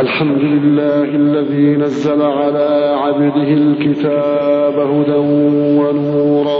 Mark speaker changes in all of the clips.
Speaker 1: الحمد لله الذي نزل على عبده الكتاب هدى ونورا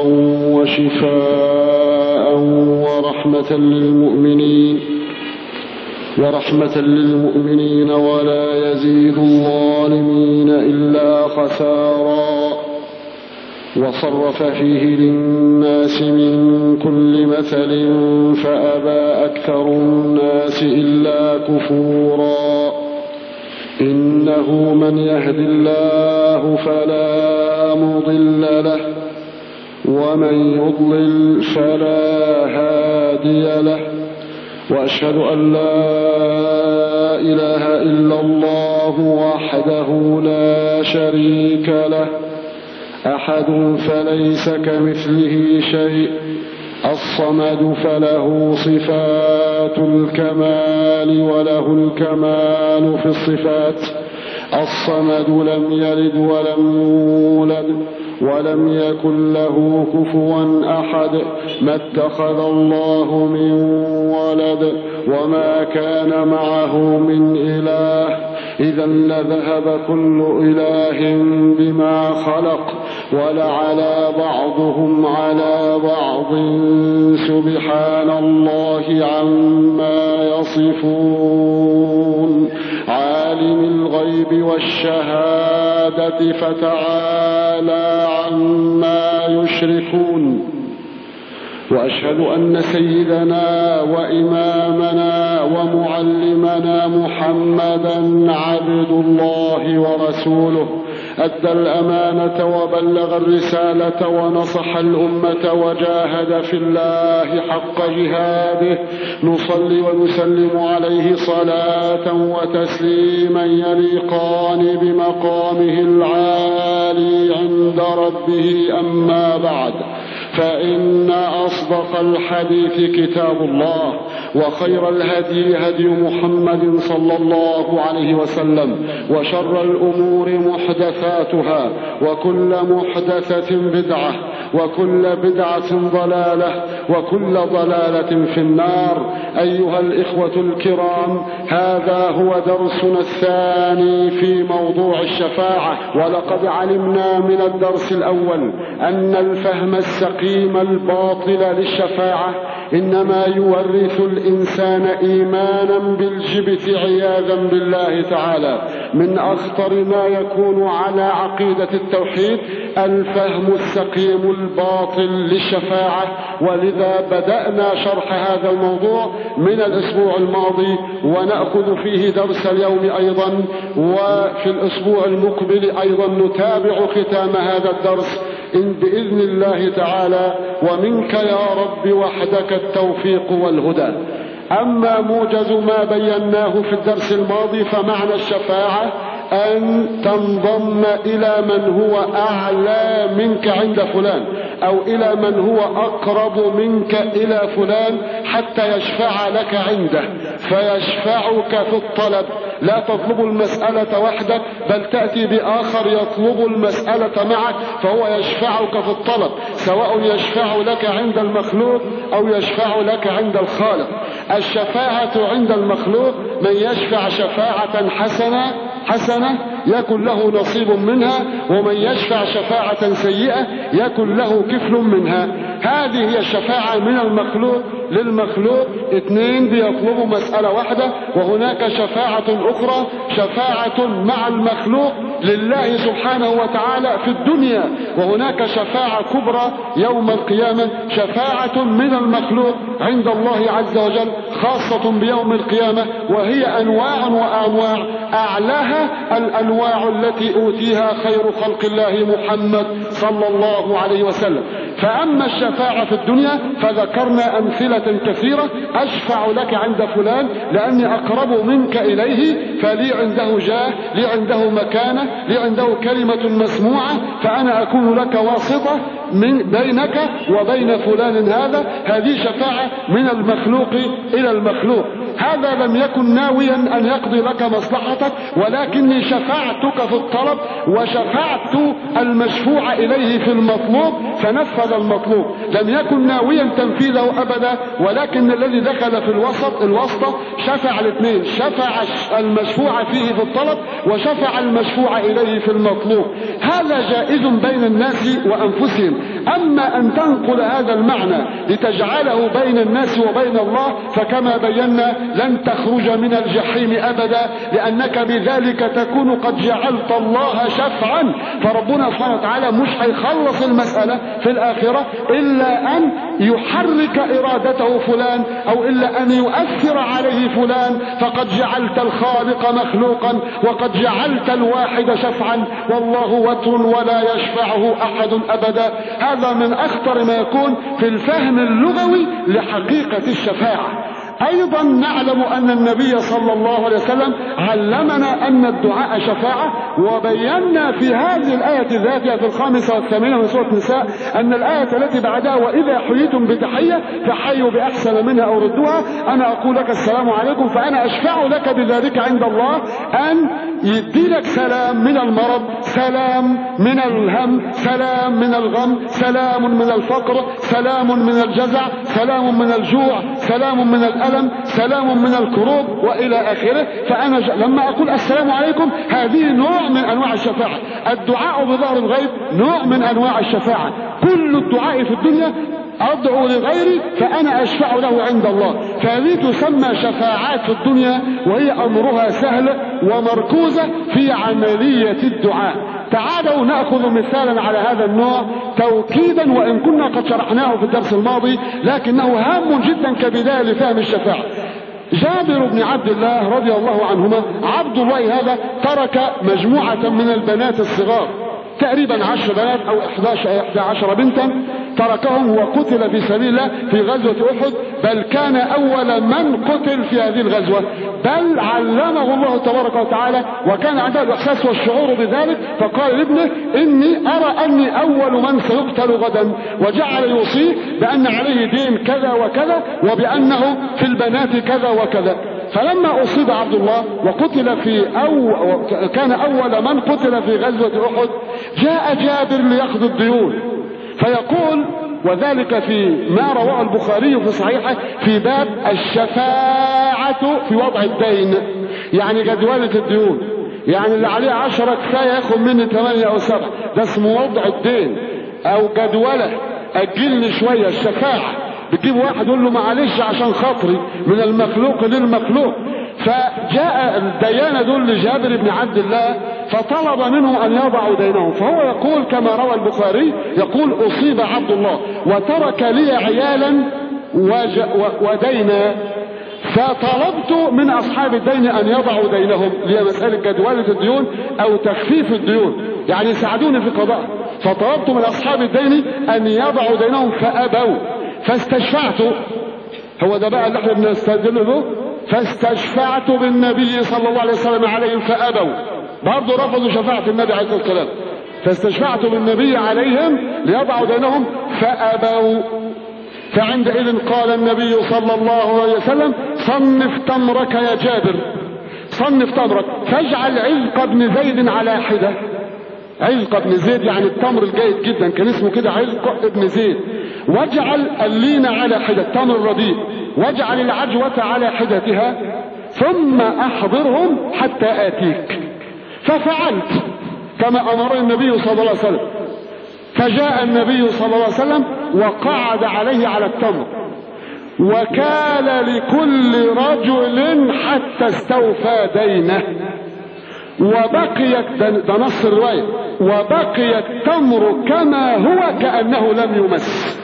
Speaker 1: وشفاء ورحمة للمؤمنين ورحمة للمؤمنين ولا يزيد الظالمين إلا خسارا وصرف فيه للناس من كل مثل فأبى أكثر الناس إلا كفورا إنه من يهد الله فلا مضل له ومن يضلل فلا هادي له وأشهد أن لا إله إلا الله وحده لا شريك له أحد فليس كمثله شيء الصمد فله صفات الكمال وله الكمال في الصفات الصمد لم يلد ولم يولد ولم يكن له كفوا أحد ما اتخذ الله من ولد وما كان معه من إله إذا لذهب كل إله بما خلق ولعلى بعضهم على بعض سبحان الله عما يصفون عالم الغيب والشهادة فتعالى عما يشركون واشهد ان سيدنا وامامنا ومعلمنا محمدا عبد الله ورسوله ادى الامانه وبلغ الرساله ونصح الامه وجاهد في الله حق جهاده نصلي ونسلم عليه صلاه وتسليما يليقان بمقامه العالي عند ربه اما بعد فإن أصدق الحديث كتاب الله وخير الهدي هدي محمد صلى الله عليه وسلم وشر الأمور محدثاتها وكل محدثة بدعة وكل بدعة ضلالة وكل ضلالة في النار أيها الإخوة الكرام هذا هو درسنا الثاني في موضوع الشفاعة ولقد علمنا من الدرس الأول أن الفهم السقيم الباطل للشفاعة إنما يورث الإنسان إيمانا بالجبت عياذا بالله تعالى من أخطر ما يكون على عقيدة التوحيد الفهم السقيم الباطل للشفاعة ولذا بدأنا شرح هذا الموضوع من الأسبوع الماضي ونأخذ فيه درس اليوم أيضا وفي الأسبوع المقبل أيضا نتابع ختام هذا الدرس إن بإذن الله تعالى ومنك يا رب وحدك التوفيق والهدى أما موجز ما بيناه في الدرس الماضي فمعنى الشفاعة أن تنضم إلى من هو أعلى منك عند فلان أو إلى من هو أقرب منك إلى فلان حتى يشفع لك عنده فيشفعك في الطلب لا تطلب المسألة وحدك بل تأتي بآخر يطلب المسألة معك فهو يشفعك في الطلب سواء يشفع لك عند المخلوق أو يشفع لك عند الخالق الشفاعة عند المخلوق من يشفع شفاعة حسنة حسنة يكن له نصيب منها ومن يشفع شفاعة سيئة يكن له كفل منها هذه هي الشفاعة من المخلوق للمخلوق اثنين بيطلبوا مسألة واحدة وهناك شفاعة أخرى شفاعة مع المخلوق لله سبحانه وتعالى في الدنيا وهناك شفاعة كبرى يوم القيامة شفاعة من المخلوق عند الله عز وجل خاصة بيوم القيامة وهي أنواع وأنواع أعلاها الأنواع التي أوتيها خير خلق الله محمد صلى الله عليه وسلم فأما الشفاعة في الدنيا فذكرنا أمثلة كثيرة أشفع لك عند فلان لأني أقرب منك إليه فلي عنده جاه لي عنده مكانة لي عنده كلمة مسموعة فأنا أكون لك واسطة من بينك وبين فلان هذا هذه شفاعة من المخلوق إلى المخلوق هذا لم يكن ناويا أن يقضي لك مصلحتك ولكني شفعتك في الطلب وشفعت المشفوع إليه في المطلوب فنفذ المطلوب لم يكن ناويا تنفيذه أبدا ولكن الذي دخل في الوسط الوسطى شفع الاثنين شفع المشفوع فيه في الطلب وشفع المشفوع إليه في المطلوب هذا جائز بين الناس وأنفسهم أما أن تنقل هذا المعنى لتجعله بين الناس وبين الله فكما بينا لن تخرج من الجحيم أبدا لأنك بذلك تكون قد جعلت الله شفعا فربنا سبحانه وتعالى مش هيخلص المسألة في الآخرة إلا أن يحرك إرادته فلان أو إلا أن يؤثر عليه فلان فقد جعلت الخالق مخلوقا وقد جعلت الواحد شفعا والله وتر ولا يشفعه أحد أبدا هذا من أخطر ما يكون في الفهم اللغوي لحقيقة الشفاعة ايضا نعلم ان النبي صلى الله عليه وسلم علمنا ان الدعاء شفاعة وبينا في هذه الآية ذاتها في الخامسة والثامنة من سورة النساء ان الآية التي بعدها واذا حييتم بتحية فحيوا باحسن منها او ردوها انا اقول لك السلام عليكم فانا اشفع لك بذلك عند الله ان يدي لك سلام من المرض سلام من الهم سلام من الغم سلام من الفقر سلام من الجزع سلام من الجوع سلام من الألم سلام من الكروب وإلى آخره فأنا ج... لما أقول السلام عليكم هذه نوع من أنواع الشفاعة الدعاء بظهر الغيب نوع من أنواع الشفاعة كل الدعاء في الدنيا أدعو لغيري فأنا أشفع له عند الله فهذه تسمى شفاعات في الدنيا وهي أمرها سهل ومركوزة في عملية الدعاء تعالوا نأخذ مثالا على هذا النوع توكيدا وإن كنا قد شرحناه في الدرس الماضي لكنه هام جدا كبداية لفهم الشفاعة جابر بن عبد الله رضي الله عنهما عبد الله هذا ترك مجموعة من البنات الصغار تقريبا عشر بنات او 11 11 بنتا تركهم وقتل في سبيل الله في غزوة احد بل كان اول من قتل في هذه الغزوة بل علمه الله تبارك وتعالى وكان عنده الاحساس والشعور بذلك فقال لابنه اني ارى اني اول من سيقتل غدا وجعل يوصيه بان عليه دين كذا وكذا وبانه في البنات كذا وكذا فلما أصيب عبد الله وقتل في أو كان أول من قتل في غزوة أحد جاء جابر ليأخذ الديون فيقول وذلك في ما رواه البخاري في صحيحه في باب الشفاعة في وضع الدين يعني جدولة الديون يعني اللي عليه عشرة كفاية ياخد مني ثمانية أو سبعة ده اسمه وضع الدين أو جدولة أجلني شوية الشفاعة بتجيب واحد يقول له معلش عشان خاطري من المخلوق للمخلوق فجاء الديانة دول لجابر بن عبد الله فطلب منه أن يضعوا دينهم فهو يقول كما روى البخاري يقول أصيب عبد الله وترك لي عيالا ودينا فطلبت من أصحاب الدين أن يضعوا دينهم هي مسألة جدولة الديون أو تخفيف الديون يعني يساعدوني في قضاء فطلبت من أصحاب الدين أن يضعوا دينهم فأبوا فاستشفعت هو ده بقى اللي احنا بنستدل به فاستشفعت بالنبي صلى الله عليه وسلم عليهم فأبوا برضه رفضوا شفاعة النبي عليه الصلاة والسلام فاستشفعت بالنبي عليهم ليضعوا دينهم فأبوا فعندئذ قال النبي صلى الله عليه وسلم صنف تمرك يا جابر صنف تمرك فاجعل عزق بن زيد على حده عزق بن زيد يعني التمر الجيد جدا كان اسمه كده عزق بن زيد واجعل اللين على حدة التمر الرديء واجعل العجوة على حدتها ثم احضرهم حتى اتيك ففعلت كما امر النبي صلى الله عليه وسلم فجاء النبي صلى الله عليه وسلم وقعد عليه على التمر وكال لكل رجل حتى استوفى دينه وبقيت ده نص الرواية وبقي التمر كما هو كأنه لم يمس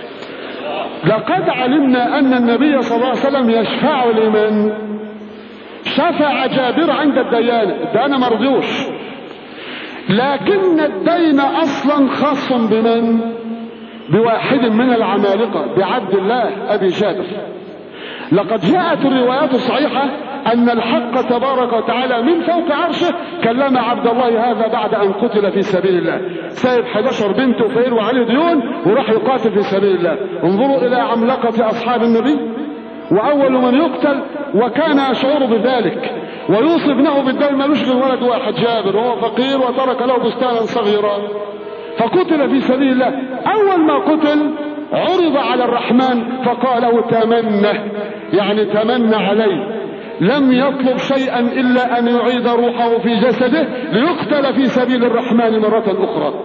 Speaker 1: لقد علمنا أن النبي صلى الله عليه وسلم يشفع لمن شفع جابر عند الديانة ده أنا مرضيوش لكن الدين أصلا خاص بمن بواحد من العمالقة بعبد الله أبي جابر لقد جاءت الروايات الصحيحة أن الحق تبارك وتعالى من فوق عرشه كلم عبد الله هذا بعد أن قتل في سبيل الله سايب 11 بنت وفقير وعليه ديون وراح يقاتل في سبيل الله انظروا الى عملاقة اصحاب النبي واول من يقتل وكان يشعر بذلك ويوصي ابنه بالدين ملوش غير ولد واحد جابر وهو فقير وترك له بستانا صغيرا فقتل في سبيل الله اول ما قتل عرض على الرحمن فقال له تمنى يعني تمنى عليه لم يطلب شيئا الا ان يعيد روحه في جسده ليقتل في سبيل الرحمن مرة اخرى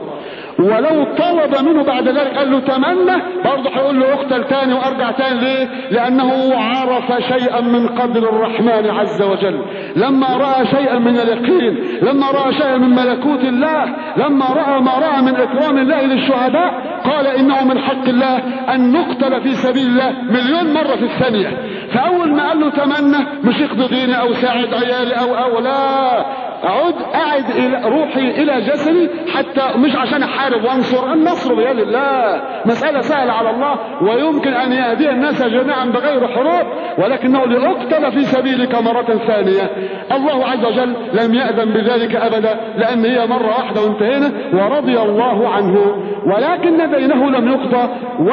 Speaker 1: ولو طلب منه بعد ذلك قال له تمنى برضه هيقول له اقتل تاني وارجع تاني ليه لانه عرف شيئا من قدر الرحمن عز وجل لما راى شيئا من اليقين لما راى شيئا من ملكوت الله لما راى ما راى من اكرام الله للشهداء قال انه من حق الله ان نقتل في سبيل الله مليون مره في الثانيه فاول ما قال له تمنى مش اقضي ديني او ساعد عيالي او او لا اعود اعد الى روحي الى جسدي حتى مش عشان احارب وانصر النصر بيد الله مسألة سهلة على الله ويمكن ان يهدي الناس جميعا بغير حروب ولكنه لاقتل في سبيلك مرة ثانية الله عز وجل لم يأذن بذلك ابدا لان هي مرة واحدة وانتهينا ورضي الله عنه ولكن دينه لم يقضى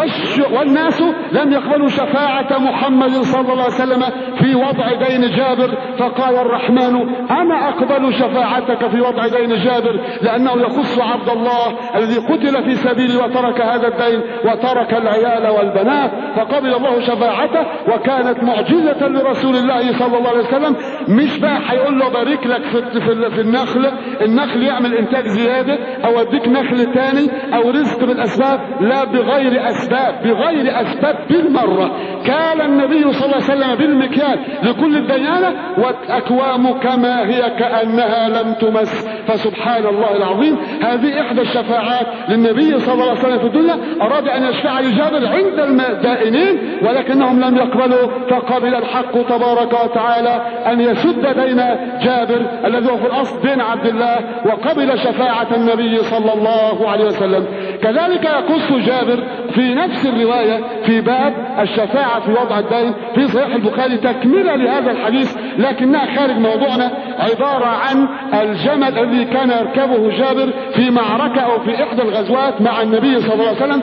Speaker 1: والناس لم يقبلوا شفاعة محمد صلى الله عليه وسلم في وضع دين جابر فقال الرحمن انا اقبل شفاعتك في وضع دين جابر لأنه يخص عبد الله الذي قتل في سبيله وترك هذا الدين وترك العيال والبنات فقبل الله شفاعته وكانت معجزة لرسول الله صلى الله عليه وسلم مش بقى هيقول له بارك لك في, في, في النخل النخل يعمل انتاج زيادة او اديك نخل تاني او رزق بالاسباب لا بغير اسباب بغير اسباب بالمرة كان النبي صلى الله عليه وسلم بالمكيال لكل الديانة والاكوام كما هي كأنها انها لم تمس فسبحان الله العظيم هذه احدى الشفاعات للنبي صلى الله عليه وسلم في الدنيا اراد ان يشفع لجابر عند الدائنين ولكنهم لم يقبلوا فقبل الحق تبارك وتعالى ان يسد دين جابر الذي هو في الاصل دين عبد الله وقبل شفاعة النبي صلى الله عليه وسلم كذلك يقص جابر في نفس الرواية في باب الشفاعة في وضع الدين في صحيح البخاري تكملة لهذا الحديث لكنها خارج موضوعنا عبارة عن الجمل الذي كان يركبه جابر في معركة او في احدى الغزوات مع النبي صلى الله عليه وسلم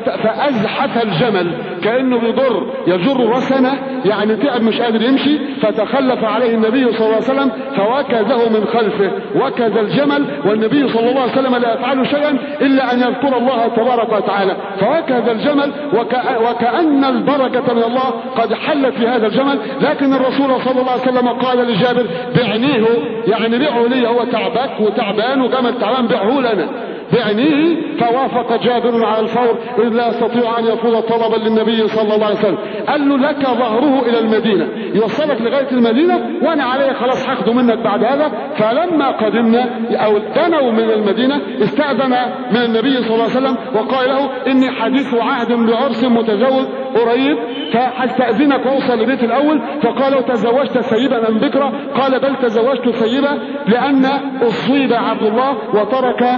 Speaker 1: فازحف الجمل كأنه بيضر يجر رسنة يعني تعب مش قادر يمشي فتخلف عليه النبي صلى الله عليه وسلم فوكزه من خلفه وكز الجمل والنبي صلى الله عليه وسلم لا يفعل شيئا الا ان يذكر الله تبارك وتعالى فوكز الجمل وكأن البركة من الله قد حلت في هذا الجمل لكن الرسول صلى الله عليه وسلم قال لجابر بعنيه يعني بيعه لي هو تعبك وتعبان وجمل تعبان بيعه لنا بعينيه فوافق جابر على الفور إذ لا يستطيع أن يفوض طلبا للنبي صلى الله عليه وسلم قال له لك ظهره إلى المدينة يوصلك لغاية المدينة وأنا علي خلاص هاخده منك بعد هذا فلما قدمنا أو دنوا من المدينة استأذن من النبي صلى الله عليه وسلم وقال له إني حديث عهد بعرس متزوج قريب فهستأذنك واوصل لبيت الأول فقال له تزوجت سيبا أم بكرة قال بل تزوجت سيبا لأن أصيب عبد الله وترك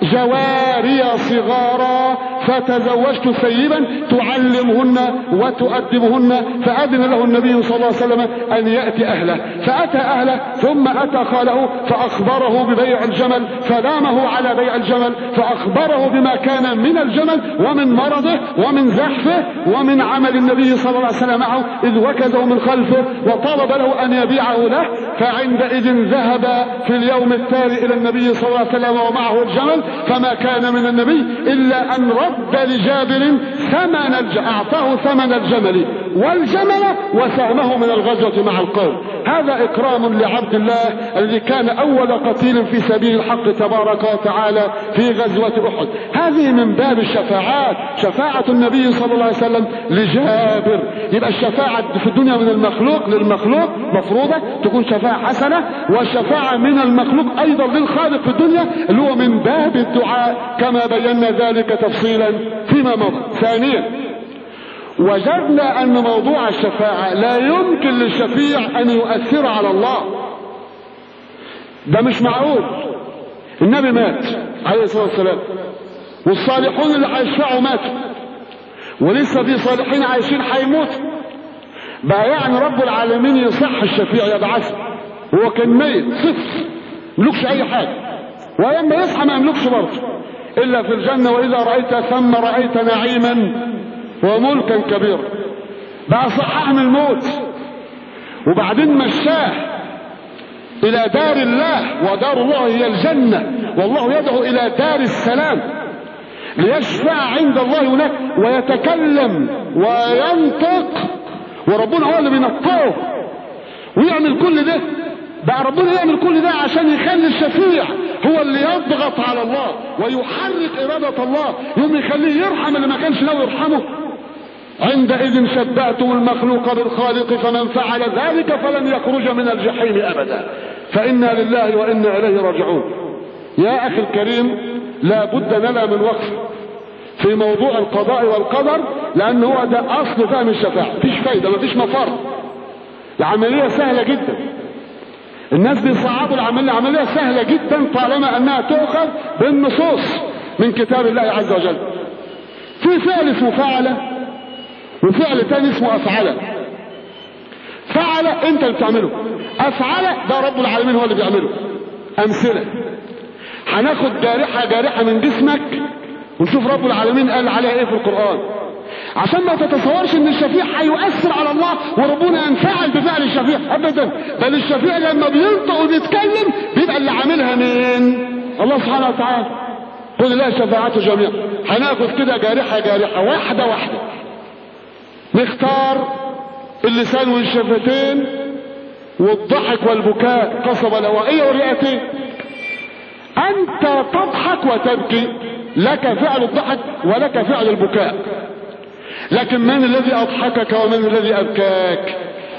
Speaker 1: جواري صغارا فتزوجت سيبا تعلمهن وتؤدبهن فأذن له النبي صلى الله عليه وسلم أن يأتي أهله فأتى أهله ثم أتى خاله فأخبره ببيع الجمل فلامه على بيع الجمل فأخبره بما كان من الجمل ومن مرضه ومن زحفه ومن عمل النبي صلى الله عليه وسلم معه إذ وكزه من خلفه وطلب له أن يبيعه له فعندئذ ذهب في اليوم التالي إلى النبي صلى الله عليه وسلم ومعه الجمل فما كان من النبي إلا أن رد لجابر ثمن الج... أعطاه ثمن الجمل والجمل وسهمه من الغزوة مع القوم هذا إكرام لعبد الله الذي كان أول قتيل في سبيل الحق تبارك وتعالى في غزوة أحد هذه من باب الشفاعات شفاعة النبي صلى الله عليه وسلم لجابر يبقى الشفاعة في الدنيا من المخلوق للمخلوق مفروضة تكون شفاعة حسنة والشفاعة من المخلوق أيضا للخالق في الدنيا اللي هو من باب الدعاء كما بينا ذلك تفصيلا فيما مضى ثانيا وجدنا أن موضوع الشفاعة لا يمكن للشفيع أن يؤثر على الله ده مش معقول النبي مات عليه الصلاة والسلام والصالحون اللي هيشفعوا ماتوا ولسه في صالحين عايشين هيموتوا بقى يعني رب العالمين يصح الشفيع يبعثه هو كان ميت صفر ملوكش اي حاجه ولما يصحى ما يملكش برضه إلا في الجنة وإذا رأيت ثم رأيت نعيما وملكا كبيرا بقى صحح من الموت وبعدين مشاه إلى دار الله ودار الله هي الجنة والله يدعو إلى دار السلام ليشفع عند الله هناك ويتكلم وينطق وربنا هو اللي بينطقه ويعمل كل ده بقى ربنا يعمل كل ده عشان يخلي الشفيع هو اللي يضغط على الله ويحرك إرادة الله يوم يخليه يرحم اللي ما كانش ناوي يرحمه عندئذ شبعتم المخلوق بالخالق فمن فعل ذلك فلن يخرج من الجحيم أبدا فإنا لله وإنا إليه راجعون يا أخي الكريم لا بد لنا من وقف في موضوع القضاء والقدر لأن هو ده أصل فهم الشفاعة مفيش فايدة مفيش مفر العملية سهلة جدا الناس بيصعبوا العملية عملية سهلة جدا طالما أنها تؤخذ بالنصوص من كتاب الله عز وجل في فعل اسمه فعل وفعل تاني اسمه أفعل فعل انت اللي بتعمله أفعل ده رب العالمين هو اللي بيعمله أمثلة هناخد جارحة جارحة من جسمك ونشوف رب العالمين قال عليها ايه في القرآن عشان ما تتصورش ان الشفيع هيؤثر على الله وربنا ينفعل بفعل الشفيع ابدا بل الشفيع لما بينطق وبيتكلم بيبقى اللي عاملها مين الله سبحانه وتعالى قل الله شفاعته جميعا هناخد كده جارحة جارحة واحدة واحدة نختار اللسان والشفتين والضحك والبكاء قصبة الهوائية والرئتين انت تضحك وتبكي لك فعل الضحك ولك فعل البكاء لكن من الذي اضحكك ومن الذي ابكاك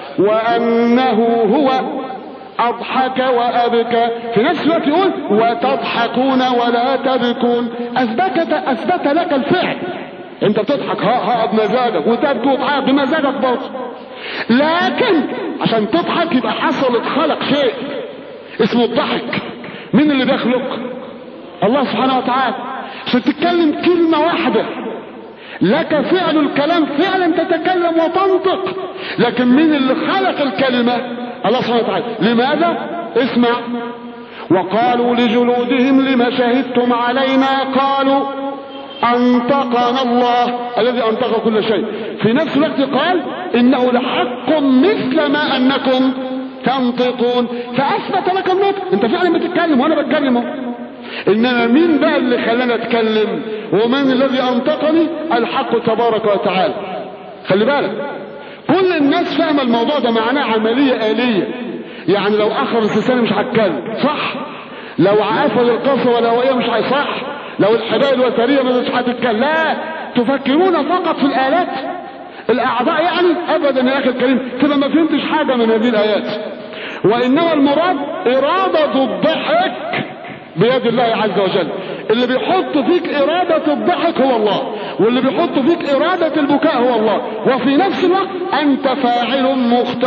Speaker 1: وانه هو اضحك وابكى في نفس الوقت يقول وتضحكون ولا تبكون اثبت اثبت لك الفعل انت بتضحك ها ها بمزاجك وتبكي وتعيط بمزاجك برضه لكن عشان تضحك يبقى حصل اتخلق شيء اسمه الضحك مين اللي بيخلق الله سبحانه وتعالى عشان تتكلم كلمة واحدة لك فعل الكلام فعلا تتكلم وتنطق لكن مين اللي خلق الكلمة الله سبحانه وتعالى لماذا اسمع وقالوا لجلودهم لما شهدتم علينا قالوا انطقنا الله الذي انطق كل شيء في نفس الوقت قال انه لحق مثل ما انكم تنطقون فاثبت لك النطق انت فعلا بتتكلم وانا بتكلم انما مين بقى اللي خلانا اتكلم ومن الذي انطقني الحق تبارك وتعالى خلي بالك كل الناس فاهمه الموضوع ده معناه عمليه اليه يعني لو اخر لساني مش هتكلم صح لو عقفل القصه والهوائيه مش هيصح لو الحبايب الوتريه مش هتتكلم لا تفكرون فقط في الالات الاعضاء يعني ابدا يا اخي الكريم كده ما فهمتش حاجه من هذه الايات وانما المراد اراده الضحك بيد الله عز وجل اللي بيحط فيك إرادة الضحك هو الله واللي بيحط فيك إرادة البكاء هو الله وفي نفس الوقت أنت فاعل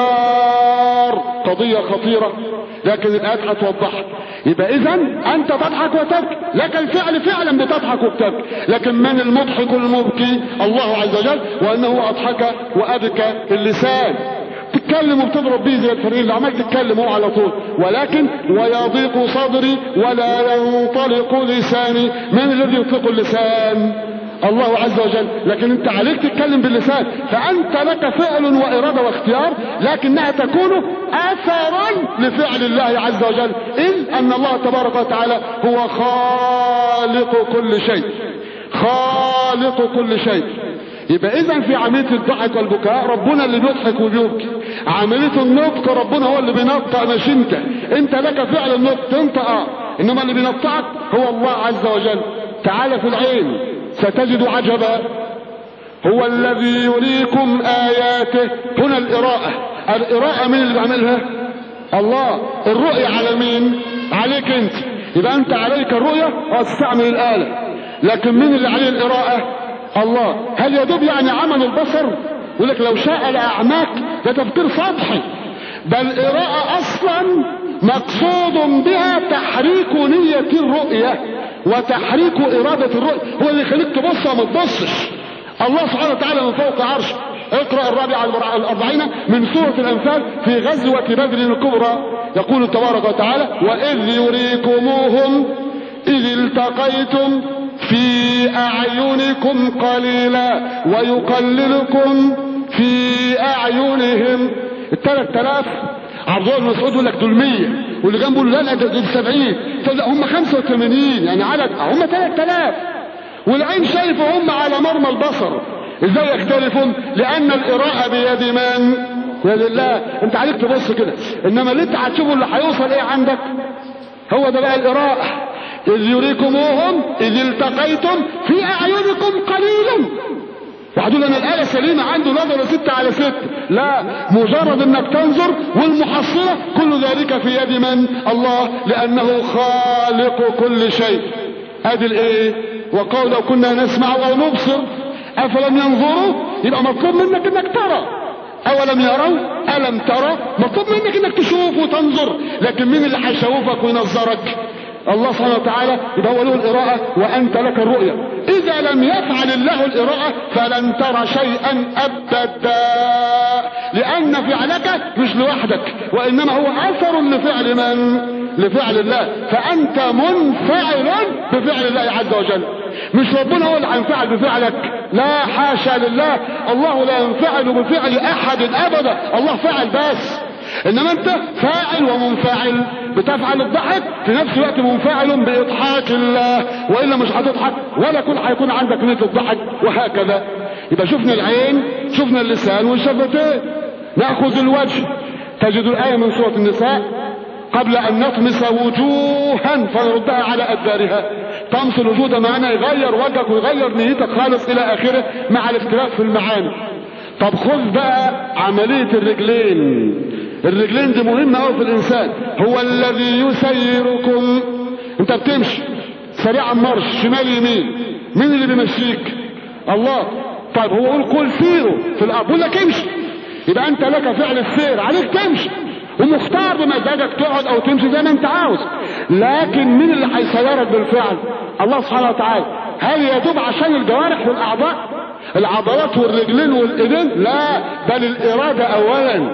Speaker 1: مختار قضية خطيرة لكن الآيات هتوضحها يبقى إذا أنت تضحك وتبكي لك الفعل فعلا بتضحك وبتبكي لكن من المضحك المبكي الله عز وجل وأنه أضحك وأبكى اللسان تتكلم وبتضرب بيه زي الفريق اللي عمال تتكلم هو على طول ولكن ويضيق صدري ولا ينطلق لساني من الذي يطلق اللسان الله عز وجل لكن انت عليك تتكلم باللسان فانت لك فعل وارادة واختيار لكنها تكون اثرا لفعل الله عز وجل ان ان الله تبارك وتعالى هو خالق كل شيء خالق كل شيء يبقى اذا في عملية الضحك والبكاء ربنا اللي بيضحك وبيبكي عملية النطق ربنا هو اللي بينطق مش انت انت لك فعل النطق تنطق انما اللي بينطقك هو الله عز وجل تعال في العين ستجد عجبا هو الذي يريكم اياته هنا القراءة القراءة مين اللي بيعملها الله الرؤية على مين عليك انت يبقى انت عليك الرؤية واستعمل الآلة لكن مين اللي عليه القراءة الله هل يدوب يعني عمل البصر يقول لك لو شاء لأعماك ده تفكير سطحي بل قراءة أصلا مقصود بها تحريك نية الرؤية وتحريك إرادة الرؤية هو اللي يخليك تبص وما تبصش الله سبحانه وتعالى من فوق عرش اقرأ الرابعة الأربعين من سورة الأنفال في غزوة بدر الكبرى يقول تبارك وتعالى وإذ يريكموهم إذ التقيتم في أعينكم قليلا ويقللكم في أعينهم الثلاث آلاف عبد الله بن مسعود يقول لك دول 100 واللي جنبه لا لا دول 70 لا هم 85 يعني عدد هم 3000 والعين شايفه هم على مرمى البصر ازاي يختلفون لان الاراءة بيد من بيد الله انت عليك تبص كده انما اللي انت هتشوفه اللي هيوصل ايه عندك هو ده بقى الاراء اذ يريكموهم اذ التقيتم في اعينكم قليلا واحد يقول انا الايه سليمه عنده نظر ستة على ست لا مجرد انك تنظر والمحصله كل ذلك في يد من الله لانه خالق كل شيء ادي الايه وقال لو كنا نسمع او نبصر افلم ينظروا يبقى مطلوب منك انك ترى اولم يروا الم ترى مطلوب منك انك تشوف وتنظر لكن مين اللي هيشوفك وينظرك الله سبحانه وتعالى يبقى هو له الإراءة وأنت لك الرؤية إذا لم يفعل الله الإراءة فلن ترى شيئا أبدا لأن فعلك مش لوحدك وإنما هو أثر لفعل من لفعل الله فأنت منفعل بفعل الله عز وجل مش ربنا هو اللي هينفعل بفعلك لا حاشا لله الله لا ينفعل بفعل أحد أبدا الله فعل بس انما انت فاعل ومنفعل بتفعل الضحك في نفس الوقت منفعل باضحاك الله والا مش هتضحك ولا كل هيكون عندك نيه الضحك وهكذا يبقى شفنا العين شفنا اللسان والشفتين ناخذ الوجه تجد الايه من سوره النساء قبل ان نطمس وجوها فنردها على ادبارها طمس الوجود معنى يغير وجهك ويغير نيتك خالص الى اخره مع الاختلاف في المعاني طب خذ بقى عمليه الرجلين الرجلين دي مهمة قوي في الانسان هو الذي يسيركم انت بتمشي سريع المرش شمال يمين مين اللي بيمشيك الله طيب هو يقول قل سيروا في الارض بيقول لك امشي يبقى انت لك فعل السير عليك تمشي ومختار بمزاجك تقعد او تمشي زي ما انت عاوز لكن مين اللي هيسيرك بالفعل الله سبحانه وتعالى هل يدوب عشان الجوارح والاعضاء العضلات والرجلين والايدين لا بل الاراده اولا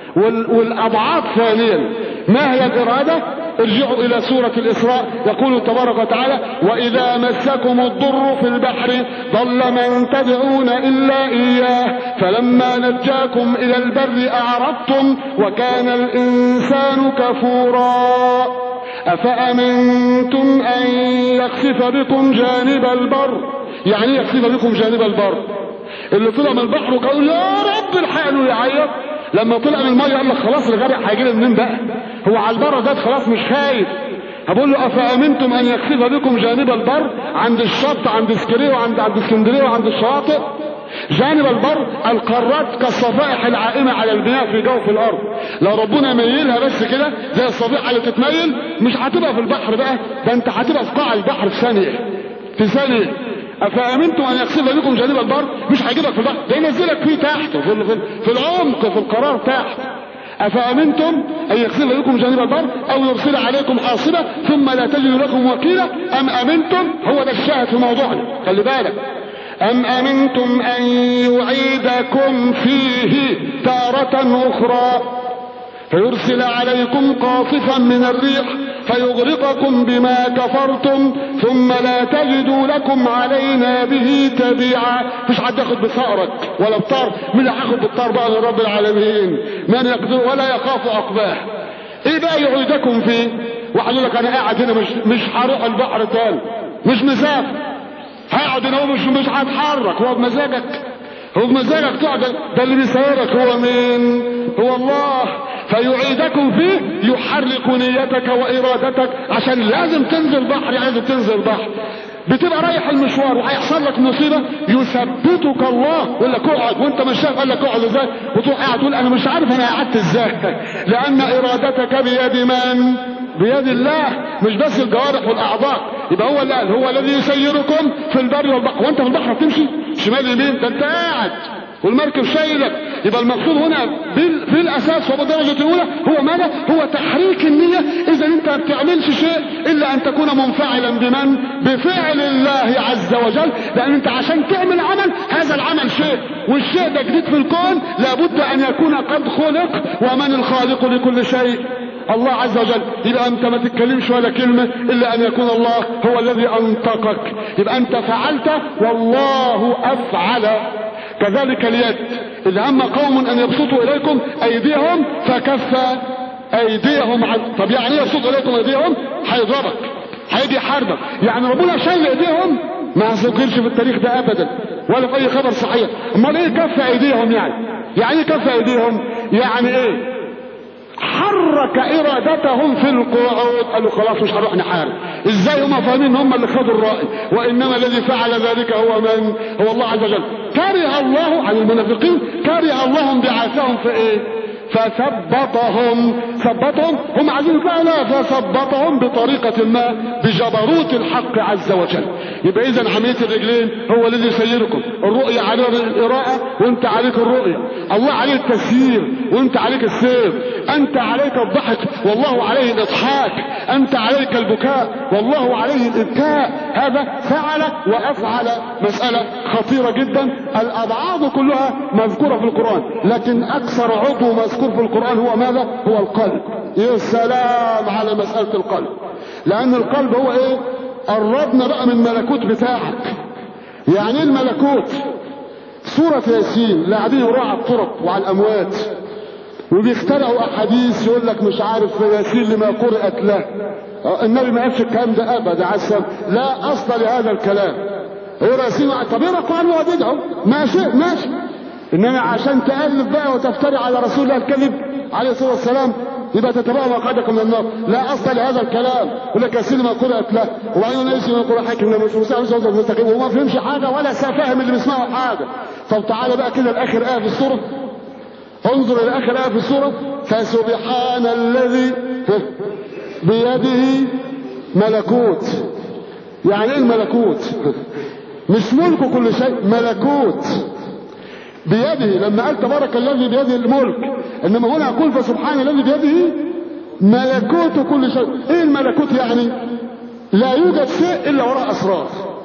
Speaker 1: والأضعاف ثانيا ما هي الإرادة ارجعوا إلى سورة الإسراء يقول تبارك وتعالى وإذا مسكم الضر في البحر ضل من تدعون إلا إياه فلما نجاكم إلى البر أعرضتم وكان الإنسان كفورا أفأمنتم أن يخسف بكم جانب البر يعني يخسف بكم جانب البر اللي طلع من البحر وقالوا يا رب الحال يعيط لما طلع من الميه قال لك خلاص الغرق هيجي لي منين بقى هو على البر ده خلاص مش خايف هقول له افامنتم ان يخسف بكم جانب البر عند الشط عند اسكندريه وعند عند اسكندريه وعند الشواطئ جانب البر القارات كالصفائح العائمة على البناء في جوف الأرض لو ربنا ميلها بس كده زي الصفيحة اللي تتميل مش هتبقى في البحر بقى ده انت هتبقى في قاع البحر في ثانية في ثانية افامنتم ان يخسف بكم جانب البر مش هيجيبك في البحر ده ينزلك فيه تحت في, في, في العمق في القرار تحت افامنتم ان يخسف بكم جانب البر او يرسل عليكم حاصبة ثم لا تجدوا لكم وكيلا ام امنتم هو ده الشاهد في موضوعنا خلي بالك ام امنتم ان يعيدكم فيه تارة اخرى فيرسل عليكم قاصفا من الريح فيغرقكم بما كفرتم ثم لا تجدوا لكم علينا به تبيعا مش حد ياخد بثأرك ولا بطار مين اللي هياخد بالطار بقى لرب العالمين من يقدر ولا يخاف عقباه ايه بقى يعيدكم فيه واحد يقول لك انا قاعد هنا مش مش هروح البحر تاني مش مسافر هقعد هنا ومش مش هتحرك هو بمزاجك هو بمزاجك تقعد ده اللي بيسيرك هو مين هو الله فيعيدكم فيه يحرك نيتك وارادتك عشان لازم تنزل بحر لازم تنزل بحر بتبقى رايح المشوار وهيحصل لك مصيبه يثبتك الله يقول لك اقعد وانت مش شايف قال لك اقعد ازاي وتروح قاعد تقول انا مش عارف انا قعدت ازاي لان ارادتك بيد من بيد الله مش بس الجوارح والاعضاء يبقى هو اللي قال هو الذي يسيركم في البر والبحر وانت في البحر بتمشي شمال يمين ده انت قاعد والمركب شايلك يبقى المقصود هنا في الاساس وبالدرجه الاولى هو ماذا هو تحريك النيه اذا انت ما بتعملش شيء الا ان تكون منفعلا بمن بفعل الله عز وجل لان انت عشان تعمل عمل هذا العمل شيء والشيء ده جديد في الكون لابد ان يكون قد خلق ومن الخالق لكل شيء الله عز وجل يبقى انت ما تتكلمش ولا كلمة الا ان يكون الله هو الذي انطقك يبقى انت فعلت والله افعل كذلك اليد اذا هم قوم ان يبسطوا اليكم ايديهم فكف ايديهم عن طب يعني ايه يبسطوا اليكم ايديهم هيضربك هيجي يحاربك يعني ربنا شال ايديهم ما ذكرش في التاريخ ده ابدا ولا في اي خبر صحيح امال ايه كف ايديهم يعني يعني ايه كف ايديهم يعني ايه حرك ارادتهم في القعود قالوا خلاص مش هنروح نحارب ازاي هم فاهمين هم اللي خدوا الراي وانما الذي فعل ذلك هو من هو الله عز وجل كره الله عن المنافقين كره الله انبعاثهم في ايه فثبطهم ثبطهم هم عايزين يطلعوا لا فثبطهم بطريقة ما بجبروت الحق عز وجل يبقى اذا عملية الرجلين هو الذي يسيركم الرؤية على القراءة وانت عليك الرؤية الله عليه التسيير وانت عليك السير انت عليك الضحك والله عليه الاضحاك انت عليك البكاء والله عليه الابكاء هذا فعل وافعل مسألة خطيرة جدا الابعاد كلها مذكورة في القرآن لكن اكثر عضو مذكور في القرآن هو ماذا هو القلب يا سلام على مسألة القلب لان القلب هو ايه قربنا بقى من الملكوت بتاعك يعني ايه الملكوت سورة ياسين لا قاعدين يقولوا على الطرق وعلى الاموات وبيخترعوا احاديث يقول لك مش عارف ياسين لما قرأت له النبي ما قالش الكلام ده ابدا عسى لا اصل لهذا الكلام هو ياسين طب اقرا القران وادعوا ماشي ماشي انما عشان تالف بقى وتفتري على رسول الله الكذب عليه الصلاه والسلام يبقى تتبع مقعدكم من النار لا اصل لهذا الكلام يقول لك ياسين ما قرأت له وبعدين ليس ما قرأ حاكم لما مستقيم وهو ما فهمش حاجه ولا فاهم اللي بيسمعه حاجه طب تعالى بقى كده الاخر ايه في السوره انظر الى اخر ايه في السوره فسبحان الذي بيده ملكوت يعني ايه الملكوت مش ملك كل شيء ملكوت بيده لما قال تبارك الذي بيده الملك انما هنا اقول فسبحان الذي بيده ملكوت كل شيء ايه الملكوت يعني لا يوجد شيء الا وراء اسرار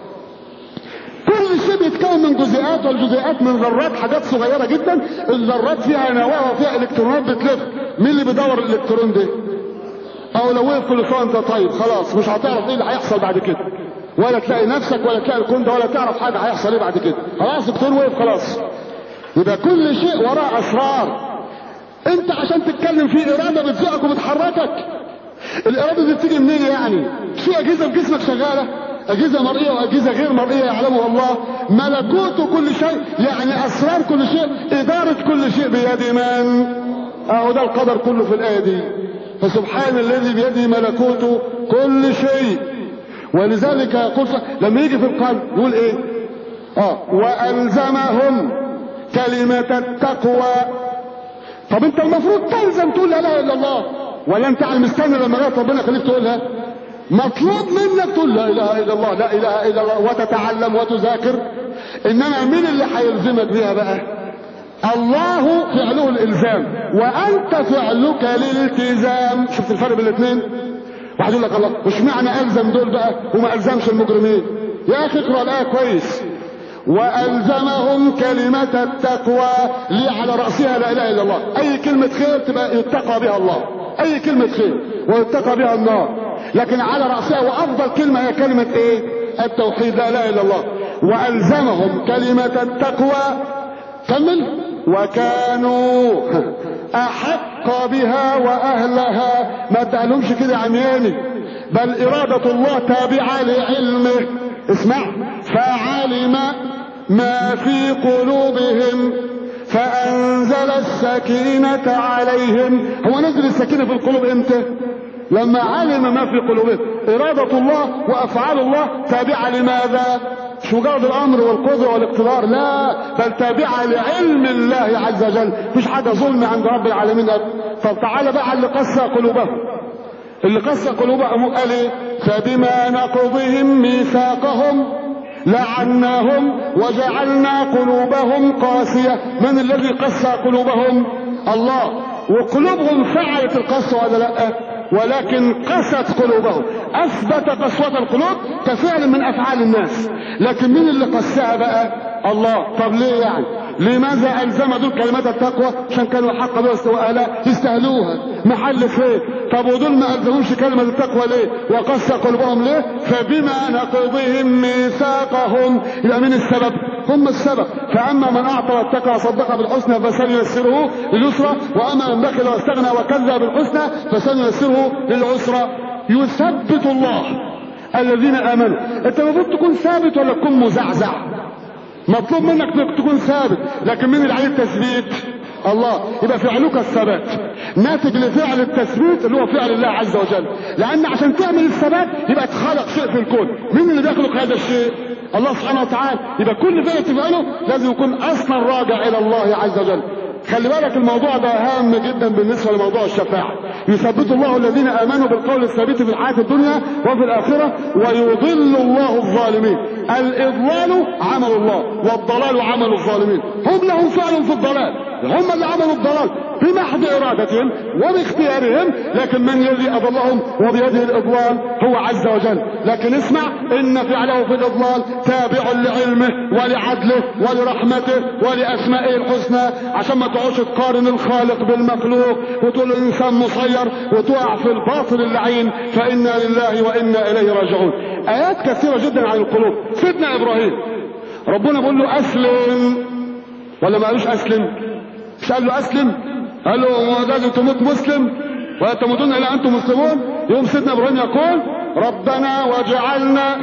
Speaker 1: كل شيء بيتكون من جزيئات والجزيئات من ذرات حاجات صغيره جدا الذرات فيها نواه وفيها الكترونات بتلف مين اللي بيدور الالكترون ده او لو وقف كل سنه انت طيب خلاص مش هتعرف ايه اللي هيحصل بعد كده ولا تلاقي نفسك ولا تلاقي الكون ده ولا تعرف حاجه هيحصل ايه بعد كده خلاص الكون وقف خلاص يبقى كل شيء وراه اسرار انت عشان تتكلم في اراده بتزقك وبتحركك الاراده دي بتيجي منين يعني في اجهزه في جسمك شغاله اجهزه مرئيه واجهزه غير مرئيه يعلمها الله ملكوت كل شيء يعني اسرار كل شيء اداره كل شيء بيد من اهو ده القدر كله في الايه دي فسبحان الذي بيده ملكوت كل شيء ولذلك يقول لما يجي في القلب يقول ايه اه والزمهم كلمة التقوى طب انت المفروض تلزم تقول لا اله الا الله ولا انت على المستنى لما جاء ربنا خليك تقولها مطلوب منك تقول لا اله الا الله لا اله الا الله وتتعلم وتذاكر انما مين اللي هيلزمك بيها بقى الله فعله الالزام وانت فعلك الالتزام شفت الفرق بين الاثنين واحد يقول لك الله مش معنى الزم دول بقى وما الزمش المجرمين يا اخي اقرا الايه كويس والزمهم كلمة التقوى لي على رأسها لا اله الا الله اي كلمة خير تبقى يتقى بها الله اي كلمة خير ويتقى بها النار لكن على رأسها وافضل كلمة هي كلمة ايه التوحيد لا اله الا الله والزمهم كلمة التقوى كمل وكانوا احق بها واهلها ما تقالهمش كده عمياني بل ارادة الله تابعة لعلمه اسمع فعلم ما في قلوبهم فانزل السكينة عليهم هو نزل السكينة في القلوب امتى لما علم ما في قلوبهم إرادة الله وأفعال الله تابعة لماذا مش مجرد الأمر والقدرة والاقتدار لا بل تابعة لعلم الله عز وجل مش حاجة ظلم عند رب العالمين طب تعالى بقى اللي قسى قلوبهم اللي قسى قلوبهم قال ايه فبما نقضهم ميثاقهم لعناهم وجعلنا قلوبهم قاسية من الذي قسى قلوبهم الله وقلوبهم فعلت القسوة ولا لا ولكن قست قلوبهم اثبت قسوة القلوب كفعل من افعال الناس لكن مين اللي قساها بقى الله طب ليه يعني لماذا الزم دول كلمات التقوى عشان كانوا حق بها واهلها يستاهلوها محل خير طب ودول ما الزموش كلمه التقوى ليه وقسى قلوبهم ليه فبما نقضهم ميثاقهم يبقى من السبب هم السبب فاما من اعطى واتقى وصدق بالحسنى فسنيسره لليسرى واما من بخل واستغنى وكذب بالحسنى فسنيسره للعسرى يثبت الله الذين امنوا انت المفروض تكون ثابت ولا تكون مزعزع مطلوب منك تكون ثابت لكن مين اللي عليه التثبيت الله يبقى فعلك الثبات ناتج لفعل التثبيت اللي هو فعل الله عز وجل لان عشان تعمل الثبات يبقى تخلق شيء في الكون مين اللي بيخلق هذا الشيء الله سبحانه وتعالى يبقى كل فعل تفعله لازم يكون اصلا راجع الى الله عز وجل خلي بالك الموضوع ده هام جدا بالنسبه لموضوع الشفاعه يثبت الله الذين امنوا بالقول الثابت في الحياه الدنيا وفي الاخره ويضل الله الظالمين الاضلال عمل الله والضلال عمل الظالمين هم لهم فعل في الضلال هم اللي عملوا الضلال بمحض ارادتهم وباختيارهم لكن من الذي اضلهم وبيده الاضلال هو عز وجل لكن اسمع ان فعله في الاضلال تابع لعلمه ولعدله ولرحمته ولاسمائه الحسنى عشان ما تقعدش تقارن الخالق بالمخلوق وتقول الانسان مسير وتقع في الباطل اللعين فانا لله وانا اليه راجعون ايات كثيره جدا عن القلوب سيدنا ابراهيم ربنا بيقول له اسلم ولا ما قالوش اسلم مش قال له اسلم قال له لازم تموت مسلم ولا تموتون الا انتم مسلمون يوم سيدنا ابراهيم يقول ربنا وجعلنا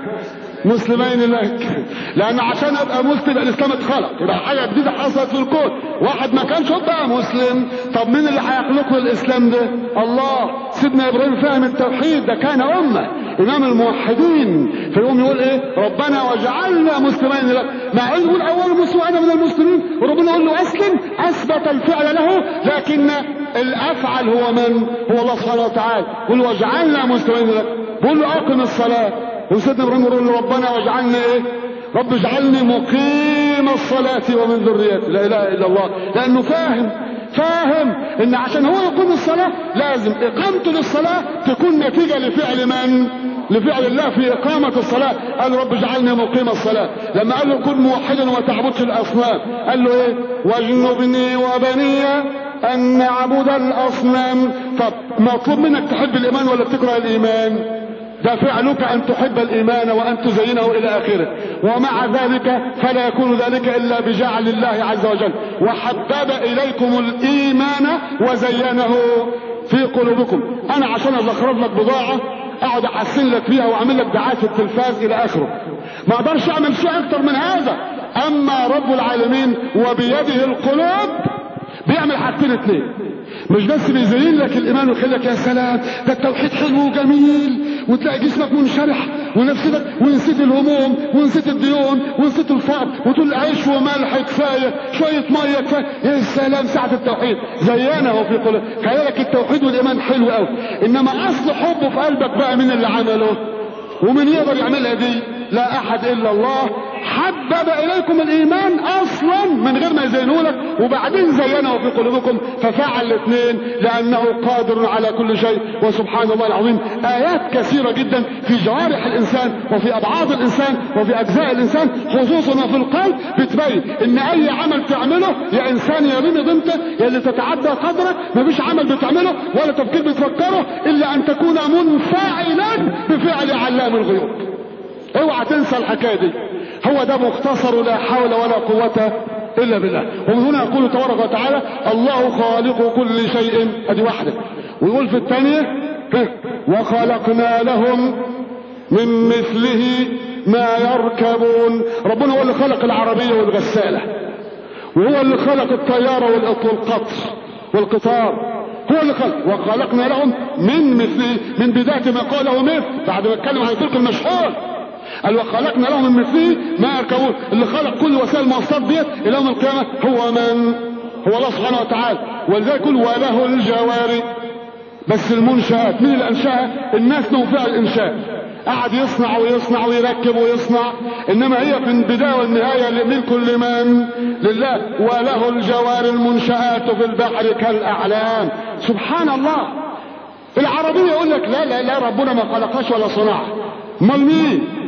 Speaker 1: مسلمين لك لان عشان ابقى مسلم الاسلام اتخلق يبقى حاجه جديده حصلت في الكون واحد ما كانش بقى مسلم طب مين اللي هيخلق له الاسلام ده الله سيدنا ابراهيم فاهم التوحيد ده كان امه امام الموحدين فيقوم يقول ايه ربنا وجعلنا مسلمين لك مع انه يقول اول مسلم انا من المسلمين وربنا يقول له اسلم اثبت الفعل له لكن الافعل هو من هو الله سبحانه وتعالى يقول وجعلنا مسلمين لك بيقول له اقم الصلاه وسيدنا ابراهيم يقول له ربنا واجعلني ايه رب اجعلني مقيم الصلاة ومن ذريتي لا اله الا الله لانه فاهم فاهم ان عشان هو يقوم الصلاة لازم اقامته للصلاة تكون نتيجة لفعل من لفعل الله في اقامة الصلاة قال رب اجعلني مقيم الصلاة لما قال له كن موحدا وما تعبدش الاصنام قال له ايه واجنبني وبني ان نعبد الاصنام طب مطلوب منك تحب الايمان ولا بتكره الايمان ده فعلك ان تحب الايمان وان تزينه الى اخره ومع ذلك فلا يكون ذلك الا بجعل الله عز وجل وحبب اليكم الايمان وزينه في قلوبكم انا عشان اخرج لك بضاعه اقعد احسن لك فيها واعمل لك دعايه في التلفاز الى اخره ما اقدرش اعمل شيء اكتر من هذا اما رب العالمين وبيده القلوب بيعمل حاجتين اتنين مش بس بيزين لك الايمان ويخليك يا سلام ده التوحيد حلو وجميل وتلاقي جسمك منشرح ونفسك ونسيت الهموم ونسيت الديون ونسيت الفقر وتقول عيش وملح كفايه شويه ميه كفايه يا سلام ساعه التوحيد زيانه في قلوب خيالك التوحيد والايمان حلو قوي انما اصل حبه في قلبك بقى من اللي عمله ومن يقدر يعملها دي لا احد الا الله حبب اليكم الايمان اصلا من غير ما يزينه لك وبعدين زينه في قلوبكم ففعل الاثنين لانه قادر على كل شيء وسبحان الله العظيم ايات كثيره جدا في جوارح الانسان وفي ابعاد الانسان وفي اجزاء الانسان خصوصا في القلب بتبين ان اي عمل تعمله يا انسان يا بني ضمته يا اللي تتعدى قدرك مفيش عمل بتعمله ولا تفكير بتفكره الا ان تكون منفعلا بفعل علام الغيوب اوعى تنسى الحكايه دي هو ده مختصر لا حول ولا قوة إلا بالله ومن هنا يقول تبارك وتعالى الله خالق كل شيء ادي واحدة ويقول في الثانية وخلقنا لهم من مثله ما يركبون ربنا هو اللي خلق العربية والغسالة وهو اللي خلق الطيارة والقطر والقطار هو اللي خلق وخلقنا لهم من مثله من بداية ما قاله مثل بعد ما اتكلم عن تلك المشهور قال وخلقنا لهم من مثله ما يركبون اللي خلق كل وسائل المواصلات ديت الى يوم القيامه هو من هو الله سبحانه وتعالى ولذلك يقول وله الجواري بس المنشآت مين اللي انشاها الناس له فعل الانشاء قعد يصنع ويصنع ويركب ويصنع انما هي في البدايه والنهايه ملك لمن لله وله الجوار المنشآت في البحر كالاعلام سبحان الله العربيه يقول لك لا لا لا ربنا ما خلقهاش ولا صنعها امال مين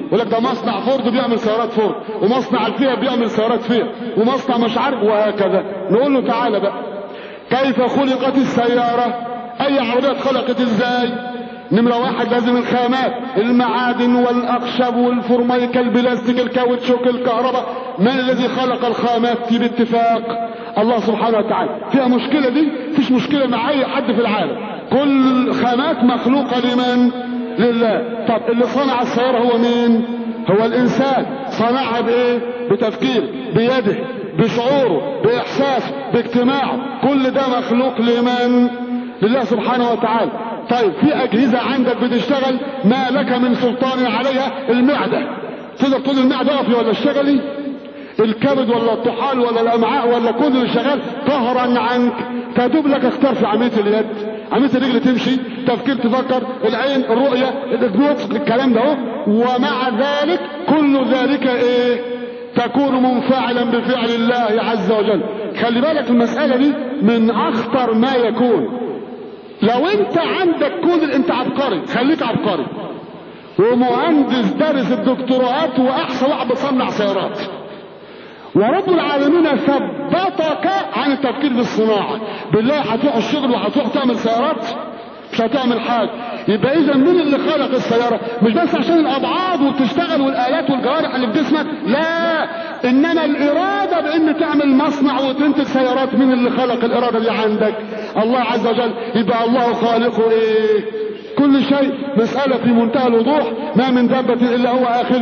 Speaker 1: يقول لك ده مصنع فورد بيعمل سيارات فورد ومصنع الفيا بيعمل سيارات فيا ومصنع مش عارف وهكذا نقول له تعالى بقى كيف خلقت السيارة اي عربية اتخلقت ازاي نمرة واحد لازم الخامات المعادن والاخشب والفورميكا البلاستيك الكاوتشوك الكهرباء من الذي خلق الخامات دي باتفاق الله سبحانه وتعالى فيها مشكلة دي فيش مشكلة مع اي حد في العالم كل خامات مخلوقة لمن لله طب اللي صنع السيارة هو مين هو الانسان صنعها بايه بتفكير بيده بشعوره باحساسه باجتماعه كل ده مخلوق لمن لله سبحانه وتعالى طيب في اجهزة عندك بتشتغل ما لك من سلطان عليها المعدة تقدر تقول المعدة اقفي ولا اشتغلي الكبد ولا الطحال ولا الامعاء ولا كل اللي شغال قهرا عنك تدوب لك اختار في عمليه اليد عمليه الرجل تمشي تفكير تفكر العين الرؤيه النطق الكلام ده اهو ومع ذلك كل ذلك ايه تكون منفعلا بفعل الله عز وجل خلي بالك المسألة دي من اخطر ما يكون لو انت عندك كل انت عبقري خليك عبقري ومهندس دارس الدكتوراه واحسن واحد بيصنع سيارات ورب العالمين ثبتك عن التفكير في الصناعة بالله هتروح الشغل وهتروح تعمل سيارات مش هتعمل حاجة يبقى اذا مين اللي خلق السيارة مش بس عشان الابعاد وبتشتغل والالات والجوارح اللي في جسمك لا انما الارادة بان تعمل مصنع وتنتج سيارات مين اللي خلق الارادة دي عندك الله عز وجل يبقى الله خالقه ايه كل شيء مسألة في منتهى الوضوح ما من دابة الا هو اخذ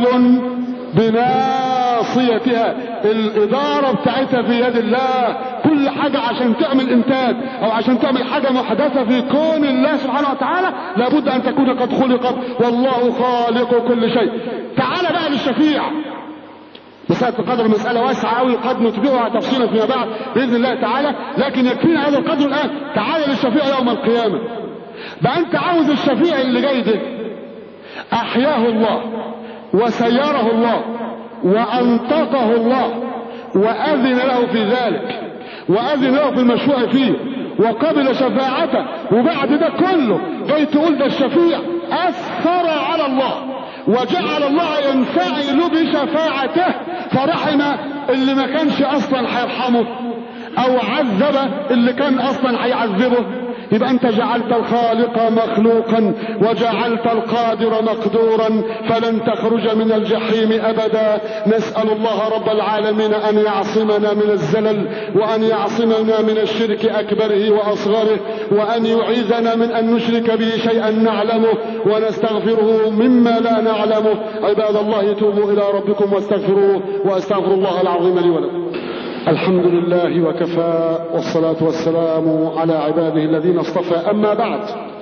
Speaker 1: بناصيتها الادارة بتاعتها في يد الله كل حاجة عشان تعمل انتاج او عشان تعمل حاجة محدثة في كون الله سبحانه وتعالى لابد ان تكون قد خلقت والله خالق كل شيء تعال بقى للشفيع مسألة القدر مسألة واسعة قوي قد نتبعها تفصيلا فيما بعد بإذن الله تعالى لكن يكفينا هذا القدر الآن تعال للشفيع يوم القيامة بقى أنت عاوز الشفيع اللي جاي ده أحياه الله وسيره الله وأنطقه الله وأذن له في ذلك وأذن له في المشروع فيه وقبل شفاعته وبعد ده كله جاي تقول ده الشفيع أثر على الله وجعل الله ينفعل بشفاعته فرحم اللي ما كانش أصلا هيرحمه أو عذب اللي كان أصلا هيعذبه يبقى انت جعلت الخالق مخلوقا وجعلت القادر مقدورا فلن تخرج من الجحيم ابدا نسأل الله رب العالمين ان يعصمنا من الزلل وان يعصمنا من الشرك اكبره واصغره وان يعيذنا من ان نشرك به شيئا نعلمه ونستغفره مما لا نعلمه عباد الله توبوا الى ربكم واستغفروه واستغفر الله العظيم لي ولكم الحمد لله وكفى والصلاة والسلام على عباده الذين اصطفى أما بعد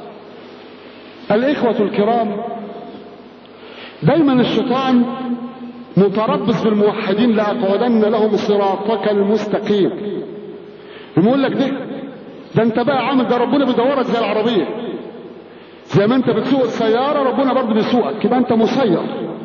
Speaker 1: الإخوة الكرام دايما الشيطان متربص بالموحدين لأقعدن لهم صراطك المستقيم يقول لك ده ده انت بقى عامل ده ربنا بيدورك زي العربية زي ما انت بتسوق السيارة ربنا برضه بيسوقك يبقى انت مسير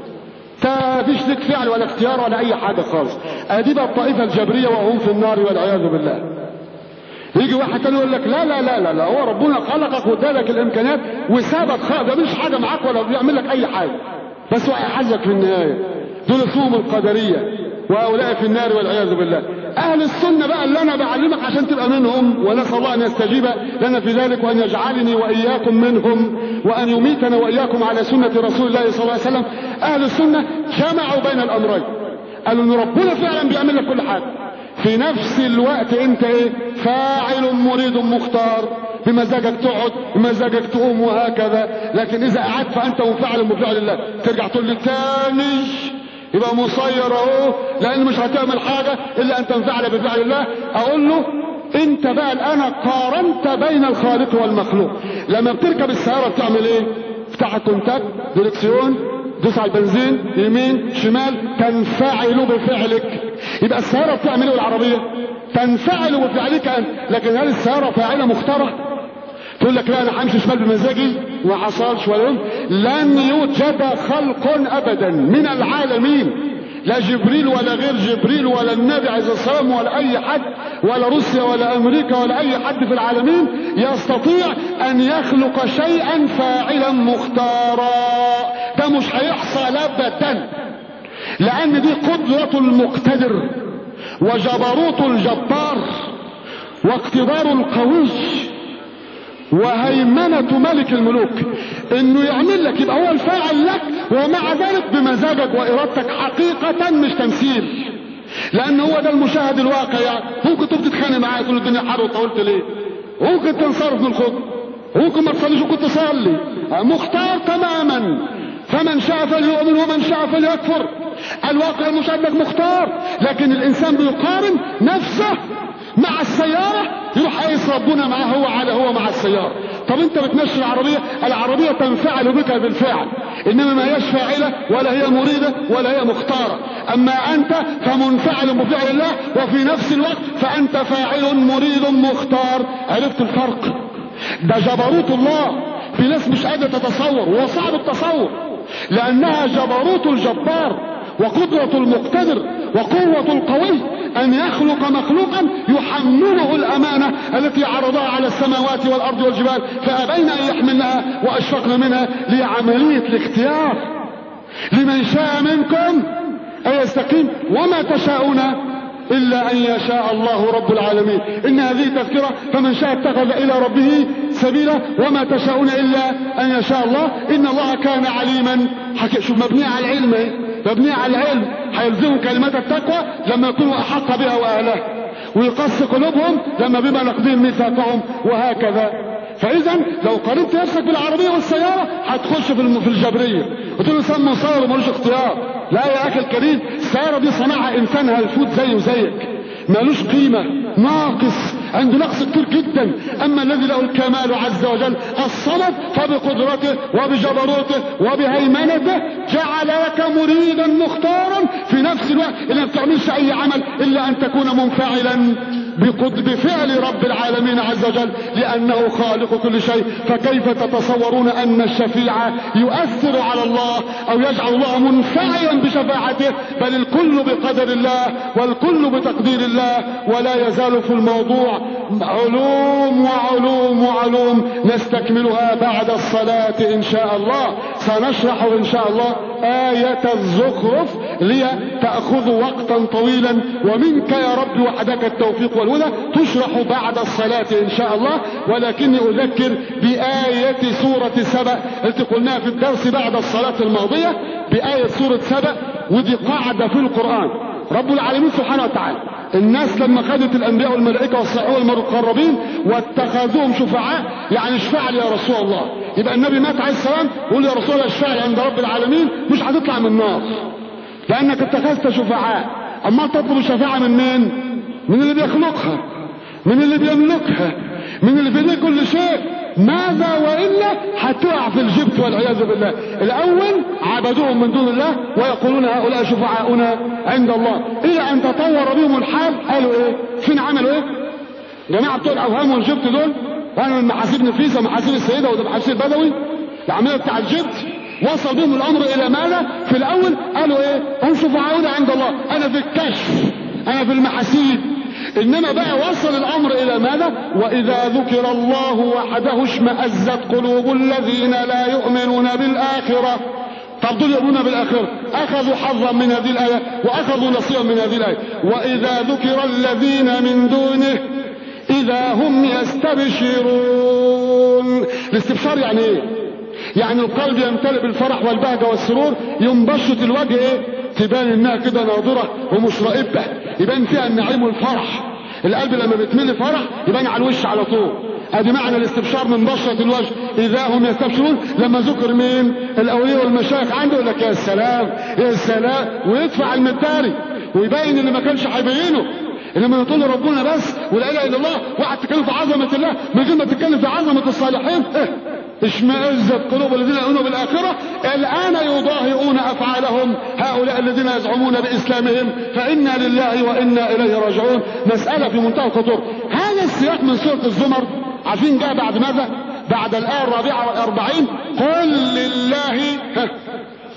Speaker 1: فيش لك فعل ولا اختيار ولا اي حاجة خالص ادي بقى الطائفة الجبرية وهم في النار والعياذ بالله يجي واحد تاني يقول لك لا لا لا لا, لا هو ربنا خلقك وادالك الامكانيات وسابك خالص ده مش حاجة معاك ولا بيعمل لك اي حاجة بس هو هيحاسبك في النهاية دول اسمهم القدرية وهؤلاء في النار والعياذ بالله اهل السنة بقى اللي انا بعلمك عشان تبقى منهم ونسأل الله ان يستجيب لنا في ذلك وان يجعلني واياكم منهم وان يميتنا واياكم على سنة رسول الله صلى الله عليه وسلم اهل السنة جمعوا بين الامرين قالوا ان ربنا فعلا بيعمل لك كل حاجة في نفس الوقت انت ايه فاعل مريد مختار بمزاجك تقعد بمزاجك تقوم وهكذا لكن اذا قعدت فانت منفعل بفعل الله ترجع تقول لي تاني يبقى مسير اهو لان مش هتعمل حاجة الا ان تنفعل بفعل الله اقول له انت بقى الان قارنت بين الخالق والمخلوق لما بتركب السيارة بتعمل ايه افتح الكونتاكت ديركسيون دوس على البنزين يمين شمال تنفعل بفعلك يبقى السيارة بتعمل ايه العربية تنفعل بفعلك انت لكن هل السيارة فاعلة مختارة تقول لك لا انا همشي شمال بمزاجي وما حصلش ولا يوم لن يوجد خلق ابدا من العالمين لا جبريل ولا غير جبريل ولا النبي عليه الصلاه والسلام ولا اي حد ولا روسيا ولا امريكا ولا اي حد في العالمين يستطيع ان يخلق شيئا فاعلا مختارا ده ده مش هيحصل ابدا لان دي قدرة المقتدر وجبروت الجبار واقتدار القوي وهيمنة ملك الملوك انه يعمل لك يبقى هو الفاعل لك ومع ذلك بمزاجك وارادتك حقيقة مش تمثيل لان هو ده المشاهد الواقع يعني ممكن تبقى تتخانق معاه تقول الدنيا حر وطولت ليه ممكن تنصرف من الخطبه ممكن ما تصليش وكنت تصلي مختار تماما فمن شاء فليؤمن ومن شاء فليكفر الواقع المشاهد لك مختار لكن الانسان بيقارن نفسه مع السيارة يروح قايس ربنا معاه هو على هو مع السيارة طب انت بتمشي العربية العربية تنفعل بك بالفعل انما ما هيش فاعلة ولا هي مريدة ولا هي مختارة اما انت فمنفعل بفعل الله وفي نفس الوقت فانت فاعل مريد مختار عرفت الفرق ده جبروت الله في ناس مش قادرة تتصور وهو صعب التصور لانها جبروت الجبار وقدرة المقتدر وقوة القوي أن يخلق مخلوقا يحمله الأمانة التي عرضها على السماوات والأرض والجبال فأبين أن يحملنها وأشفقن منها لعملية الاختيار لمن شاء منكم أن يستقيم وما تشاءون إلا أن يشاء الله رب العالمين إن هذه تذكرة فمن شاء اتخذ إلى ربه سبيلا وما تشاءون إلا أن يشاء الله إن الله كان عليما حكي شوف مبنية على العلم مبنية على العلم هيلزموا كلمات التقوى لما يكونوا أحق بها وأهلها ويقص قلوبهم لما بما نقضيهم ميثاقهم وهكذا فاذا لو قارنت نفسك بالعربيه والسياره هتخش في الجبريه وتقول له سمى صار ومالوش اختيار لا يا اخي الكريم السياره دي صنعها انسان هيفوت زيه وزيك مالوش قيمه ناقص عنده نقص كتير جدا اما الذي له الكمال عز وجل الصمد فبقدرته وبجبروته وبهيمنته جعل لك مريدا مختارا في نفس الوقت اللي ما بتعملش اي عمل الا ان تكون منفعلا بفعل رب العالمين عز وجل لأنه خالق كل شيء فكيف تتصورون أن الشفيع يؤثر على الله أو يجعل الله منفعلا بشفاعته بل الكل بقدر الله والكل بتقدير الله ولا يزال في الموضوع علوم وعلوم وعلوم نستكملها بعد الصلاة إن شاء الله سنشرح إن شاء الله آية الزخرف لتأخذ وقتا طويلا ومنك يا رب وحدك التوفيق والهدى تشرح بعد الصلاة إن شاء الله ولكني أذكر بآية سورة سبأ التي قلناها في الدرس بعد الصلاة الماضية بآية سورة سبأ ودي قاعدة في القرآن رب العالمين سبحانه وتعالى الناس لما خدت الانبياء والملائكه والصالحين والمقربين واتخذوهم شفعاء يعني اشفع لي يا رسول الله يبقى النبي مات عليه السلام يقول يا رسول الله اشفع لي عند رب العالمين مش هتطلع من النار لانك اتخذت شفعاء اما تطلب الشفاعه من مين من اللي بيخلقها من اللي بيملكها من اللي بيديه كل شيء ماذا وإلا هتقع في الجبت والعياذ بالله الأول عبدوهم من دون الله ويقولون هؤلاء شفعاؤنا عند الله إلى أن تطور بهم الحال قالوا إيه فين عملوا إيه جماعة بتوع الأوهام والجبت دول وانا من محاسيب نفيسة محاسيب السيدة وده محاسيب البدوي العملية بتاع الجبت وصل بهم الأمر إلى ماذا في الأول قالوا إيه هم شفعاؤنا عند الله أنا في الكشف أنا في المحاسيب انما بقى وصل الامر الى ماذا واذا ذكر الله وحده اشمأزت قلوب الذين لا يؤمنون بالاخره طب دول يؤمنون بالاخره اخذوا حظا من هذه الايه واخذوا نصيبا من هذه الايه واذا ذكر الذين من دونه اذا هم يستبشرون الاستبشار يعني ايه يعني القلب يمتلئ بالفرح والبهجه والسرور ينبشط الوجه ايه تبان انها كده ناظره ومشرئبه يبان فيها النعيم والفرح القلب لما بيتملي فرح يبان على الوش على طول ادي معنى الاستبشار من بشرة الوجه اذا هم يستبشرون لما ذكر مين الاولياء والمشايخ عنده يقول لك يا سلام يا سلام ويدفع المداري ويبين اللي ما كانش هيبينه انما تقول ربنا بس ولا اله الا الله واحد تتكلم في عظمه الله من غير ما تتكلم في عظمه الصالحين إيه؟ اشمئزت قلوب الذين يؤمنون بالآخرة الآن يضاهئون أفعالهم هؤلاء الذين يزعمون بإسلامهم فإنا لله وإنا إليه راجعون مسألة في منتهى الخطور هذا السياق من سورة الزمر عارفين جاء بعد ماذا بعد الآية الرابعة والأربعين قل لله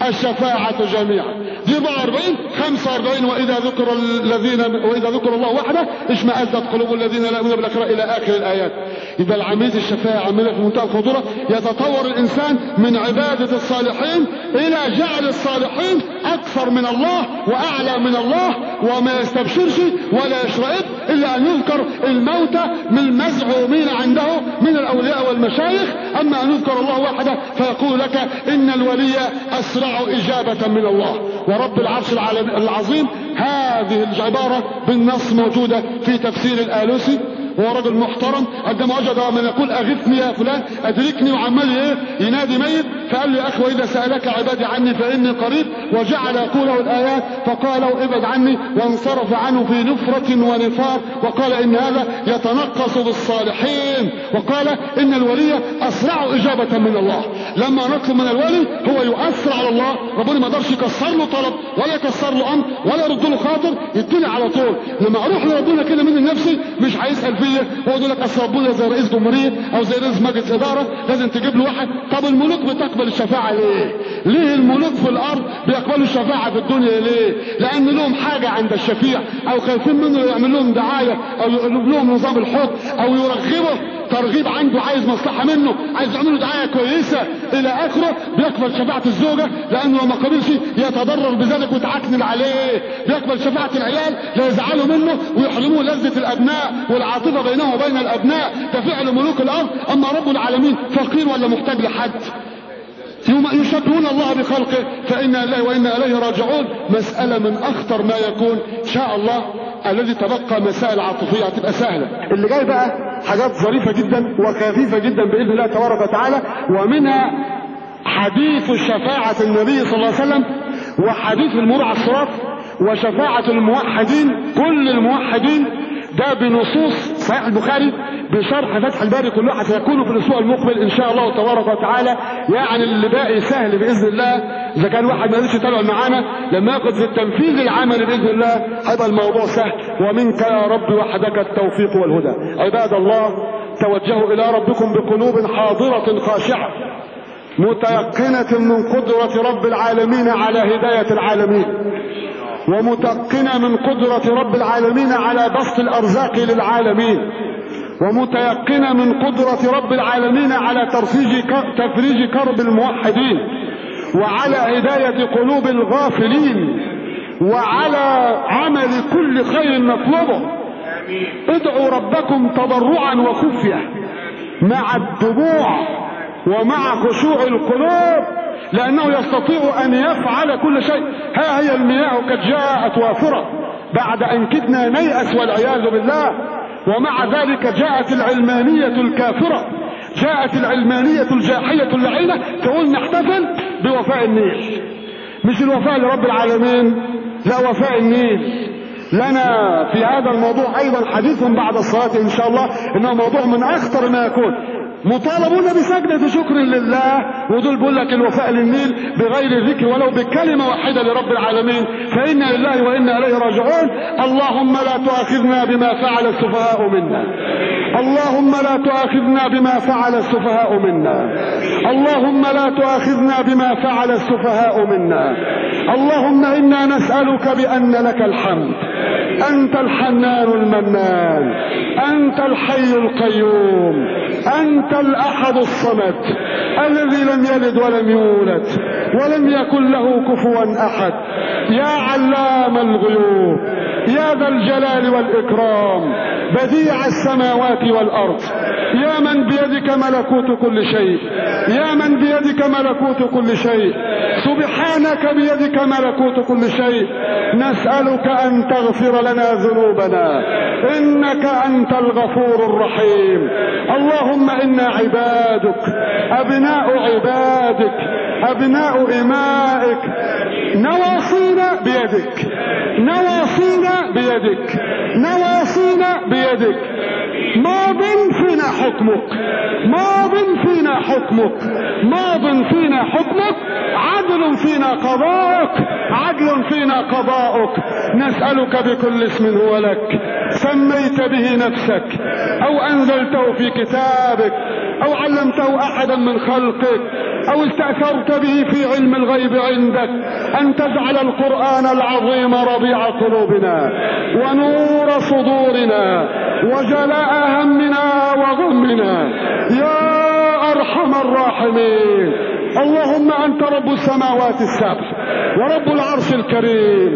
Speaker 1: الشفاعة جميعا دي بقى 40 45 وإذا ذكر الذين وإذا ذكر الله وحده اشمأزت قلوب الذين لا يؤمنون بالآخرة إلى آخر الآيات يبقى العميد الشفاعة عملية في منتهى الخطورة يتطور الإنسان من عبادة الصالحين إلى جعل الصالحين أكثر من الله وأعلى من الله وما يستبشرش ولا يشرئب إلا أن يذكر الموتى من المزعومين عنده من الأولياء والمشايخ أما أن يذكر الله وحده فيقول لك إن الولي أسرع إجابة من الله ورب العرش العظيم هذه العبارة بالنص موجودة في تفسير الآلوسي هو رجل محترم عندما وجد من يقول اغثني يا فلان ادركني وعمال ايه ينادي ميت فقال لي يا اخي واذا سالك عبادي عني فاني قريب وجعل يقوله الايات فقالوا ابعد عني وانصرف عنه في نفرة ونفار وقال ان هذا يتنقص بالصالحين وقال ان الولي اسرع اجابة من الله لما نطلب من الولي هو يؤثر على الله ربنا ما قدرش يكسر له طلب ولا يكسر له امر ولا يرد له خاطر يديني على طول لما اروح لربنا كده من نفسي مش هيسال فيا هو يقول لك اصل ربنا زي رئيس جمهوريه او زي رئيس مجلس اداره لازم تجيب له واحد طب الملوك بتقبل الشفاعه ليه؟ ليه الملوك في الارض بيقبلوا الشفاعه في الدنيا ليه؟ لان لهم حاجه عند الشفيع او خايفين منه يعمل لهم دعايه او يقلب لهم نظام الحكم او يرغبه ترغيب عنده عايز مصلحه منه عايز يعمل له دعايه كويسه الى اخره بيقبل شفاعه الزوجه لانه لو ما قبلش يتضرر بذلك ويتعكنن عليه بيقبل شفاعه العيال لا يزعلوا منه ويحرموا لذه الابناء والعاطفه بينه وبين الابناء ده فعل ملوك الارض اما رب العالمين فقير ولا محتاج لحد يشبهون الله بخلقه فإنا إليه وإنا إليه راجعون مسألة من أخطر ما يكون إن شاء الله الذي تبقى مسائل عاطفية هتبقى سهلة اللي جاي بقى حاجات ظريفة جدا وخفيفة جدا بإذن الله تبارك وتعالى ومنها حديث شفاعة النبي صلى الله عليه وسلم وحديث المرور على الصراط وشفاعة الموحدين كل الموحدين ده بنصوص صحيح البخاري بشرح فتح الباري كله سيكون في الاسبوع المقبل ان شاء الله تبارك وتعالى يعني اللي باقي سهل باذن الله اذا كان واحد ما قدرش يتابع معانا لما ياخد في التنفيذ العملي باذن الله هيبقى الموضوع سهل ومنك يا رب وحدك التوفيق والهدى عباد الله توجهوا الى ربكم بقلوب حاضره خاشعه متيقنه من قدره رب العالمين على هدايه العالمين ومتقنة من قدرة رب العالمين على بسط الأرزاق للعالمين ومتيقنة من قدرة رب العالمين على تفريج تفريج كرب الموحدين وعلى هداية قلوب الغافلين وعلى عمل كل خير نطلبه ادعوا ربكم تضرعا وخفية مع الدموع ومع خشوع القلوب لأنه يستطيع أن يفعل كل شيء ها هي المياه قد جاءت وافرة بعد أن كدنا نيأس والعياذ بالله ومع ذلك جاءت العلمانية الكافرة جاءت العلمانية الجاحية اللعينة تقول نحتفل بوفاء النيل مش الوفاء لرب العالمين لا وفاء النيل لنا في هذا الموضوع ايضا حديث بعد الصلاة ان شاء الله انه موضوع من اخطر ما يكون مطالبون بسجدة شكر لله ودول بيقول لك الوفاء للنيل بغير ذكر ولو بكلمة واحدة لرب العالمين فإنا لله وإنا إليه راجعون اللهم لا تؤاخذنا بما فعل السفهاء منا اللهم لا تؤاخذنا بما فعل السفهاء منا اللهم لا تؤاخذنا بما فعل السفهاء منا اللهم إنا نسألك بأن لك الحمد أنت الحنان المنان أنت الحي القيوم أنت الأحد الصمد الذي لم يلد ولم يولد ولم يكن له كفوا أحد يا علام الغيوب يا ذا الجلال والإكرام بديع السماوات والأرض يا من بيدك ملكوت كل شيء يا من بيدك ملكوت كل شيء سبحانك بيدك ملكوت كل شيء نسألك أن تغفر لنا ذنوبنا إنك أنت الغفور الرحيم اللهم إنا عبادك أبناء عبادك أبناء إمائك نواصينا بيدك نواصينا بيدك نواصينا بيدك ماض فينا حكمك ماض فينا حكمك ماض فينا حكمك عدل فينا قضاءك عدل فينا قضاؤك نسألك بكل اسم هو لك سميت به نفسك او انزلته في كتابك او علمته احدا من خلقك أو استأثرت به في علم الغيب عندك أن تجعل القرآن العظيم ربيع قلوبنا ونور صدورنا وجلاء همنا وغمنا يا أرحم الراحمين اللهم أنت رب السماوات السبع ورب العرش الكريم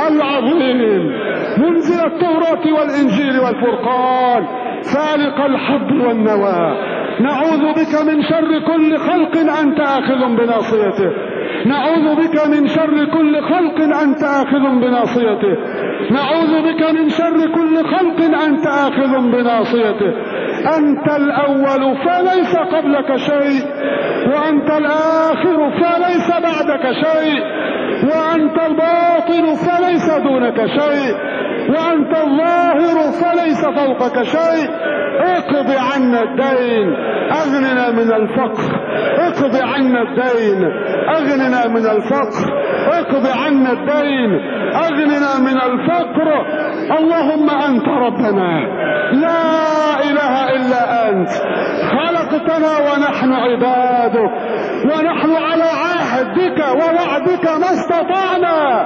Speaker 1: العظيم منزل التوراة والإنجيل والفرقان فالق الحب والنوى نعوذ بك من شر كل خلق أنت آخذ بناصيته نعوذ بك من شر كل خلق أنت آخذ بناصيته نعوذ بك من شر كل خلق أنت آخذ بناصيته أنت الأول فليس قبلك شيء وأنت الآخر فليس بعدك شيء وأنت الباطن فليس دونك شيء وأنت الظاهر فليس فوقك شيء اقض عنا الدين أغننا من الفقر اقض عنا الدين أغننا من الفقر اقض عنا الدين أغننا من الفقر اللهم أنت ربنا لا إله إلا أنت خلقتنا ونحن عبادك ونحن على عهدك ووعدك ما استطعنا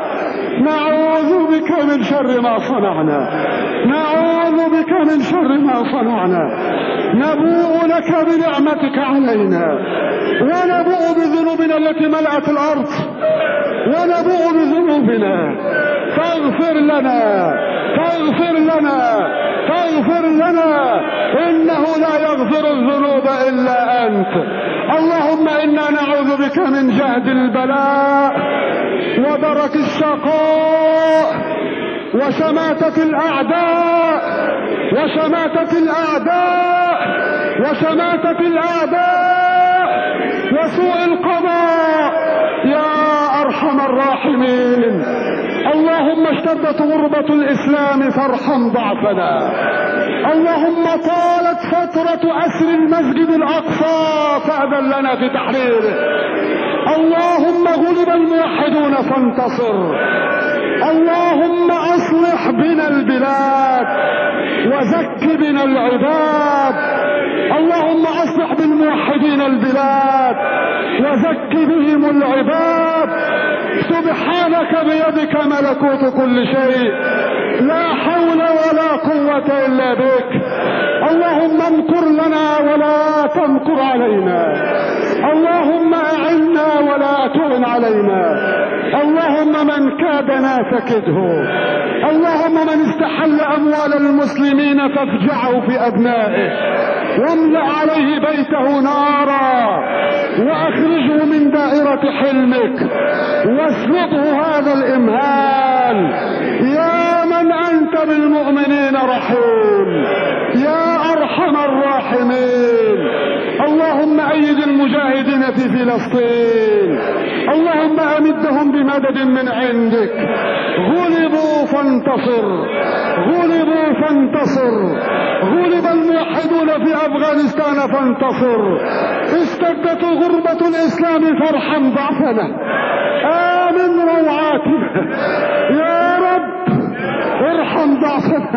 Speaker 1: نعوذ بك من شر ما صنعنا نعوذ بك من شر ما صنعنا نبوء لك بنعمتك علينا ونبوء بذنوبنا التي ملأت الأرض ونبوء بذنوبنا فاغفر لنا فاغفر لنا فاغفر لنا إنه لا يغفر الذنوب إلا أنت اللهم إنا نعوذ بك من جهد البلاء ودرك الشقاء وشماتة الأعداء وشماتة الأعداء وشماتة الأعداء وسوء القضاء يا أرحم الراحمين اللهم اشتدت غربة الإسلام فارحم ضعفنا اللهم طالت فترة أسر المسجد الأقصى فأذن لنا في تحريره اللهم غلب الموحدون فانتصر اللهم اصلح بنا البلاد وزك بنا العباد اللهم اصلح بالموحدين البلاد وزك بهم العباد سبحانك بيدك ملكوت كل شيء لا حول ولا قوة الا بك اللهم امكر لنا ولا تمكر علينا اللهم اعنا ولا تعن علينا اللهم من كادنا فكده اللهم من استحل اموال المسلمين فافجعه في ابنائه واملأ عليه بيته نارا واخرجه من دائرة حلمك واسلبه هذا الامهال يا من انت بالمؤمنين رحيم يا ارحم الراحمين اللهم ايد المجاهدين في فلسطين اللهم امدهم بمدد من عندك غلبوا فانتصر غلبوا فانتصر غلب الموحدون في افغانستان فانتصر اشتدت غربة الاسلام فارحم ضعفنا امن روعاتنا يا رب ارحم ضعفنا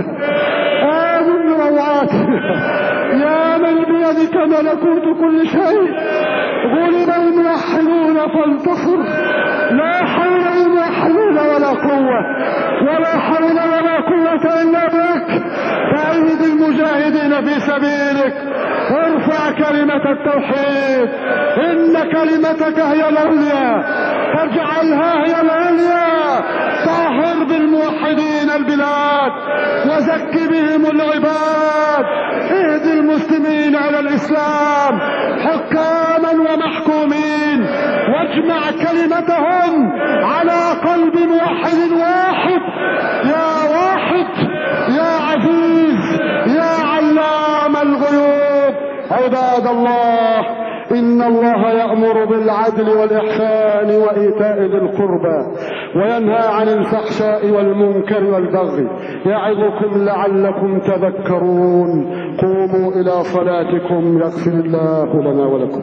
Speaker 1: امن روعاتنا يا من بيدك ملكوت كل شيء غلب الموحدون فانتصر لا حول للموحدين ولا قوة ولا حول ولا قوة إلا بك فأيد المجاهدين في سبيلك ارفع كلمة التوحيد إن كلمتك هي العليا فاجعلها هي العليا طهر بالموحدين البلاد وزك بهم العباد اهد المسلمين على الإسلام حكاما ومحكومين واجمع كلمتهم على قلب موحد واحد يا واحد يا عزيز يا علام الغيوب عباد الله إن الله يأمر بالعدل والإحسان وإيتاء ذي القربى وينهى عن الفحشاء والمنكر والبغي يعظكم لعلكم تذكرون قوموا إلى صلاتكم يغفر الله لنا ولكم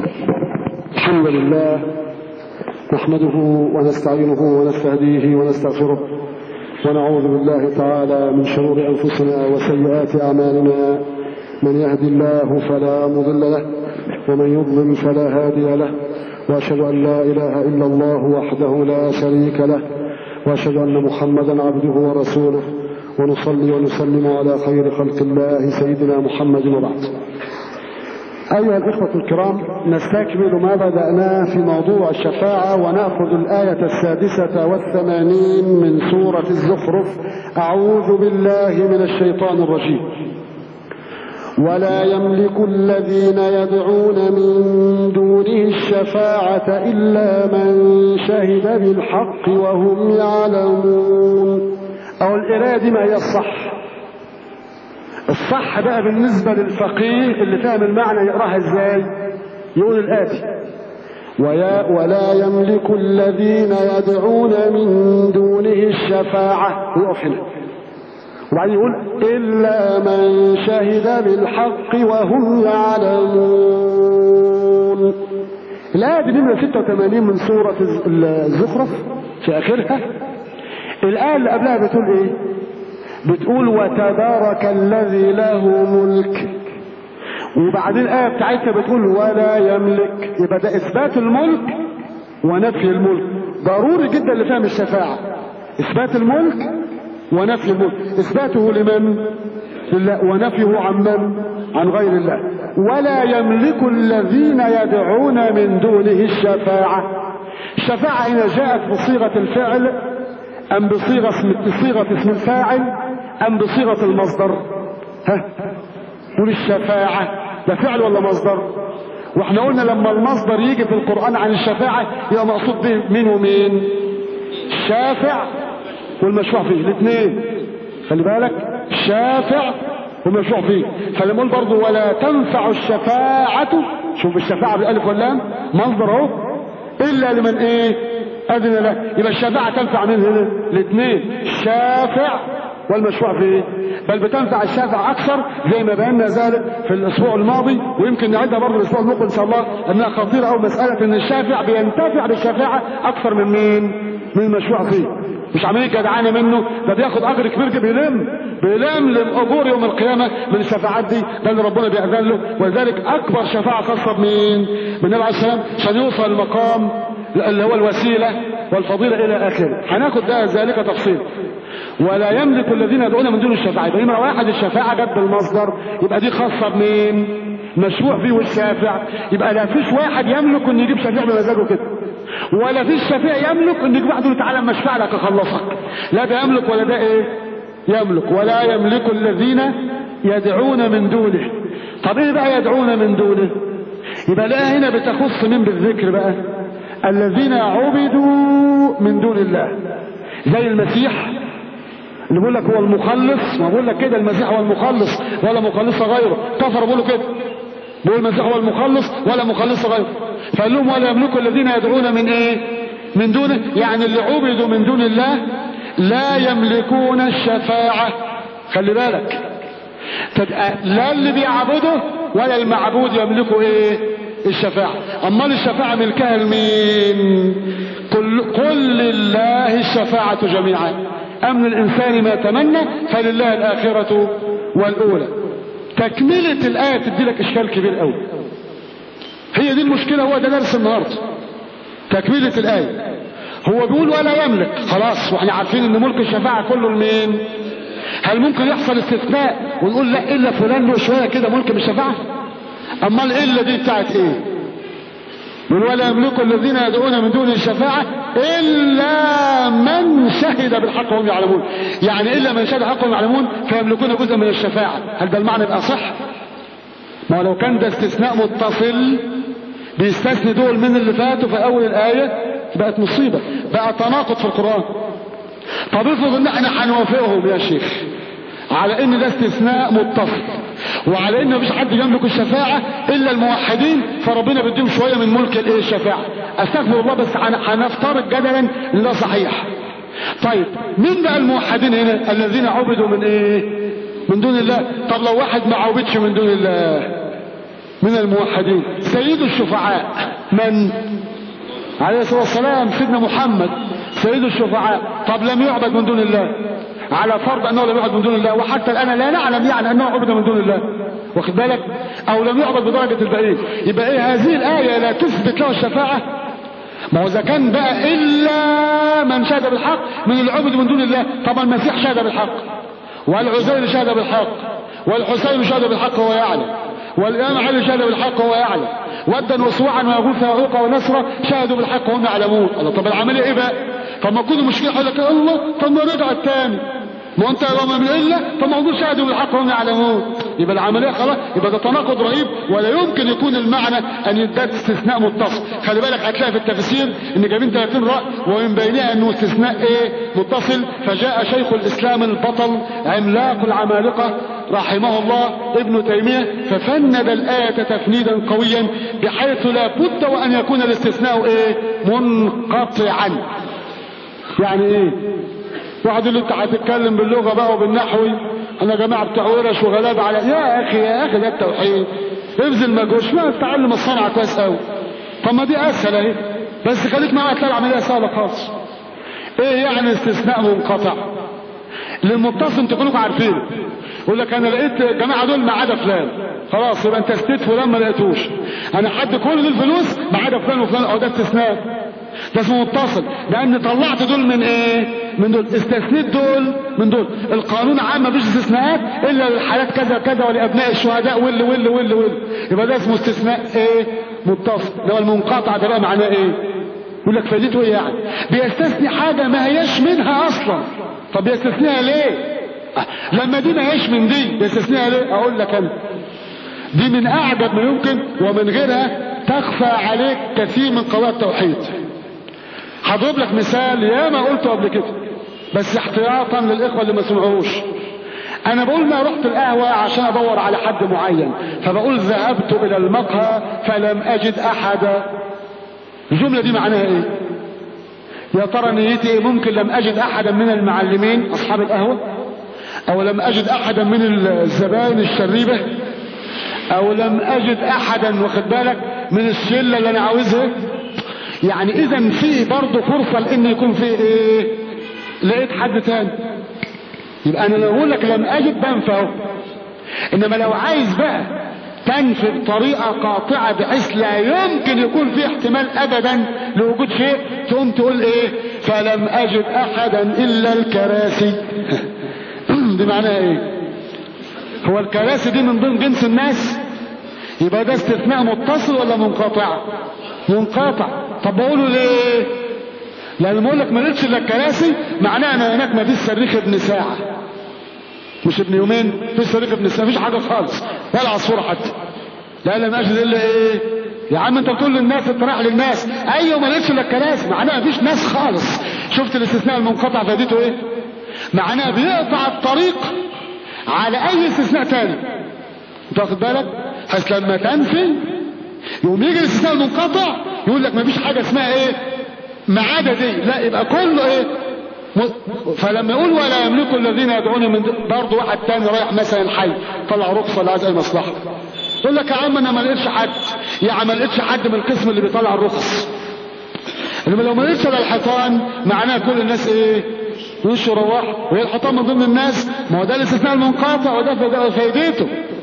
Speaker 1: الحمد لله نحمده ونستعينه ونستهديه ونستغفره ونعوذ بالله تعالى من شرور أنفسنا وسيئات أعمالنا من يهدي الله فلا مضل له ومن يضلل فلا هادي له وأشهد أن لا إله إلا الله وحده لا شريك له وأشهد أن محمدا عبده ورسوله ونصلي ونسلم على خير خلق الله سيدنا محمد وبعد أيها الإخوة الكرام نستكمل ما بدأناه في موضوع الشفاعة ونأخذ الآية السادسة والثمانين من سورة الزخرف أعوذ بالله من الشيطان الرجيم ولا يملك الذين يدعون من دونه الشفاعة إلا من شهد بالحق وهم يعلمون أو القراءة دي ما هي الصح الصح بقى بالنسبة للفقيه اللي فاهم المعنى يقراها ازاي يقول الآتي ويا ولا يملك الذين يدعون من دونه الشفاعة يقف هنا وبعدين يقول إلا من شهد بالحق وهم يعلمون الآية دي نمرة 86 من سورة الزخرف في آخرها الآية اللي قبلها بتقول إيه؟ بتقول وتبارك الذي له ملك وبعدين الآية بتاعتها بتقول ولا يملك يبقى ده إثبات الملك ونفي الملك ضروري جدا لفهم الشفاعة إثبات الملك ونفي الملك إثباته لمن؟ لله ونفيه عن من؟ عن غير الله ولا يملك الذين يدعون من دونه الشفاعة الشفاعة هنا جاءت بصيغة الفعل أم بصيغة اسم بصيغة اسم الفاعل أم بصيغة المصدر ها قول الشفاعة ده فعل ولا مصدر واحنا قلنا لما المصدر يجي في القرآن عن الشفاعة يبقى مقصود به مين ومين الشافع والمشروع فيه الاثنين خلي بالك الشافع والمشروع فيه فلما نقول برضه ولا تنفع الشفاعة شوف الشفاعة بالالف واللام مصدر اهو الا لمن ايه اذن له يبقى الشفاعة تنفع من هنا الاثنين الشافع والمشروع فيه بل بتنفع الشافع اكثر زي ما بينا ذلك في الاسبوع الماضي ويمكن نعيدها برضه الاسبوع المقبل ان شاء الله انها خطيره او مساله ان الشافع بينتفع بالشفاعه اكثر من مين؟ من المشروع فيه مش عاملين جدعانه منه ده بياخد اجر كبير بيلم بيلم اجور يوم القيامه من الشفاعات دي ده اللي ربنا بيأذن له ولذلك اكبر شفاعه خاصه بمين؟ بالنبي عليه السلام عشان يوصل المقام اللي هو الوسيله والفضيله الى اخره هناخد ده ذلك تفصيل ولا يملك الذين يدعون من دون الشفاعة يبقى نمرة واحد الشفاعة جت بالمصدر يبقى دي خاصة بمين؟ مشروع فيه والشافع يبقى لا فيش واحد يملك انه يجيب شفيع بمزاجه كده ولا فيش شفيع يملك انه يجيب واحد يقول تعالى مشفع لك اخلصك لا ده يملك ولا ده ايه؟ يملك ولا يملك الذين يدعون من دونه طب ايه بقى يدعون من دونه؟ يبقى لا هنا بتخص مين بالذكر بقى؟ الذين عبدوا من دون الله زي المسيح اللي بيقول لك هو المخلص ما بقول لك كده المسيح هو المخلص ولا مخلص غيره كفر بيقولوا كده بيقول المسيح هو المخلص ولا مخلص غيره فقال لهم ولا يملك الذين يدعون من ايه من دونه يعني اللي عبدوا من دون الله لا يملكون الشفاعة خلي بالك لا اللي بيعبده ولا المعبود يملكوا ايه الشفاعة امال الشفاعة ملكها لمين قل, قل لله الشفاعة جميعا أمن الإنسان ما تمنى فلله الآخرة والأولى تكملة الآية تدي لك إشكال كبير قوي هي دي المشكلة هو ده درس النهاردة تكملة الآية هو بيقول ولا يملك خلاص واحنا عارفين ان ملك الشفاعة كله لمين هل ممكن يحصل استثناء ونقول لا الا فلان له شوية كده ملك بالشفاعة اما الا دي بتاعت ايه من ولا يملك الذين يدعون من دون الشفاعة إلا من شهد بالحق وهم يعلمون يعني إلا من شهد بالحق وهم يعلمون فيملكون جزءا من الشفاعة هل ده المعنى يبقى صح ما لو كان ده استثناء متصل بيستثني دول من اللي فاتوا في أول الآية بقت مصيبة بقى تناقض في القرآن طب افرض ان احنا هنوافقهم يا شيخ على ان ده استثناء متصل وعلى ان مفيش حد يملك الشفاعة الا الموحدين فربنا بيديهم شوية من ملك الايه الشفاعة استغفر الله بس هنفترض جدلا ان ده صحيح طيب مين بقى الموحدين هنا الذين عبدوا من ايه من دون الله طب لو واحد ما عبدش من دون الله من الموحدين سيد الشفعاء من عليه الصلاة والسلام سيدنا محمد سيد الشفعاء طب لم يعبد من دون الله على فرض انه لم يعبد من دون الله وحتى الان لا نعلم يعني انه عبد من دون الله واخد بالك او لم يعبد بدرجة الباقيين يبقى ايه هذه الآية لا تثبت له الشفاعة ما هو اذا كان بقى الا من شهد بالحق من العبد من دون الله طبعا المسيح شهد بالحق والعزير شهد بالحق والحسين شهد بالحق وهو يعلم والامام علي شهد بالحق وهو يعلم ودا وصواعا ويغوث وعوقا ونصرا شهدوا بالحق وهم يعلمون الله طب العمليه ايه بقى طب ما تكون المشكله يقول لك الله طب ما رجع الثاني ما انت لو من الا فموضوع شهدوا بالحق وهم يعلمون يبقى العمليه خلاص يبقى ده تناقض رهيب ولا يمكن يكون المعنى ان يدات استثناء متصل خلي بالك هتلاقي في التفسير ان جايبين 30 راي ومن بينها انه استثناء ايه متصل فجاء شيخ الاسلام البطل عملاق العمالقه رحمه الله ابن تيميه ففند الايه تفنيدا قويا بحيث لا بد وان يكون الاستثناء ايه منقطعا يعني ايه واحد يقول انت هتتكلم باللغه بقى وبالنحوي انا جماعه بتوع ورش وغلاب على يا اخي يا اخي ده التوحيد ابذل مجهود ما تتعلم الصنعه كويس قوي طب ما دي اسهل اهي بس خليك معايا تلاقي العمليه سهله خالص ايه يعني استثناء منقطع للمتصل انتوا كلكم عارفين يقول لك انا لقيت الجماعه دول ما عدا فلان خلاص يبقى انت استيت فلان ما لقيتوش انا حد كل دول فلوس ما عدا فلان وفلان او ده استثناء ده اسمه متصل لان طلعت دول من ايه من دول استثنيت دول من دول القانون عام مفيش استثناءات الا للحالات كذا كذا ولابناء الشهداء واللي واللي واللي واللي يبقى ده اسمه استثناء ايه متصل ده المنقطع ده بقى معناه ايه يقول لك فايدته ايه يعني بيستثني حاجه ما هياش منها اصلا طب بيستثنيها ليه لما دي ما هيش من دي بيستثنيها ليه اقول لك انا دي من اعجب ما يمكن ومن غيرها تخفى عليك كثير من قواعد التوحيد هضرب لك مثال يا ما قلته قبل كده بس احتياطا للاخوه اللي ما سمعوش انا بقول ما رحت القهوة عشان ادور على حد معين فبقول ذهبت الى المقهى فلم اجد احدا الجملة دي معناها ايه يا ترى نيتي ايه ممكن لم اجد احدا من المعلمين اصحاب القهوة او لم اجد احدا من الزبائن الشريبة او لم اجد احدا واخد بالك من الشلة اللي انا عاوزها يعني اذا في برضه فرصة لان يكون في ايه لقيت حد تاني يبقى انا لو اقول لك لم اجد بنفى اهو انما لو عايز بقى تنفي بطريقة قاطعة بحيث لا يمكن يكون في احتمال ابدا لوجود شيء تقوم تقول ايه فلم اجد احدا الا الكراسي دي معناها ايه هو الكراسي دي من ضمن جنس الناس يبقى ده استثناء متصل ولا منقطع منقطع طب بقوله ليه لان بقول لك ما لقيتش الا الكراسي معناها ان هناك ما فيش صريخ ابن ساعه مش ابن يومين في صريخ ابن ساعه مفيش حاجه خالص ولا عصفوره حتى لا لم اجد الا ايه يا عم انت بتقول للناس انت رايح للناس ايوه ما لقيتش الا الكراسي معناها مفيش ناس خالص شفت الاستثناء المنقطع فائدته ايه معناها بيقطع الطريق على اي استثناء تاني انت واخد بالك حيث لما تنفي يقوم يجي الاستثناء المنقطع يقول لك مفيش حاجه اسمها ايه ما عدا دي لا يبقى كله ايه فلما يقول ولا يملك الذين يدعون من برضه واحد تاني رايح مثلا حي طلع رخصه ولا عايز اي مصلحه يقول لك يا عم انا ما لقيتش حد يعني ما لقيتش حد من القسم اللي بيطلع الرخص انما لو ما لقيتش الا الحيطان معناها كل الناس ايه يمشوا يروحوا وهي الحيطان من ضمن الناس ما هو ده الاستثناء المنقطع وده فايدته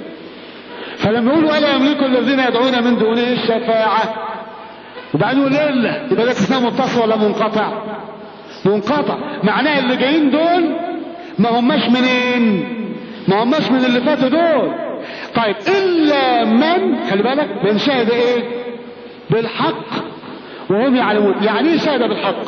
Speaker 1: فلما يقول ولا يملك الذين يدعون من دونه الشفاعه وبعدين يقول الا يبقى ده استثناء متصل ولا منقطع منقطع معناه اللي جايين دول ما هماش منين ما هماش من اللي فاتوا دول طيب الا من خلي بالك من شهد ايه بالحق وهم يعلمون يعني ايه شهد بالحق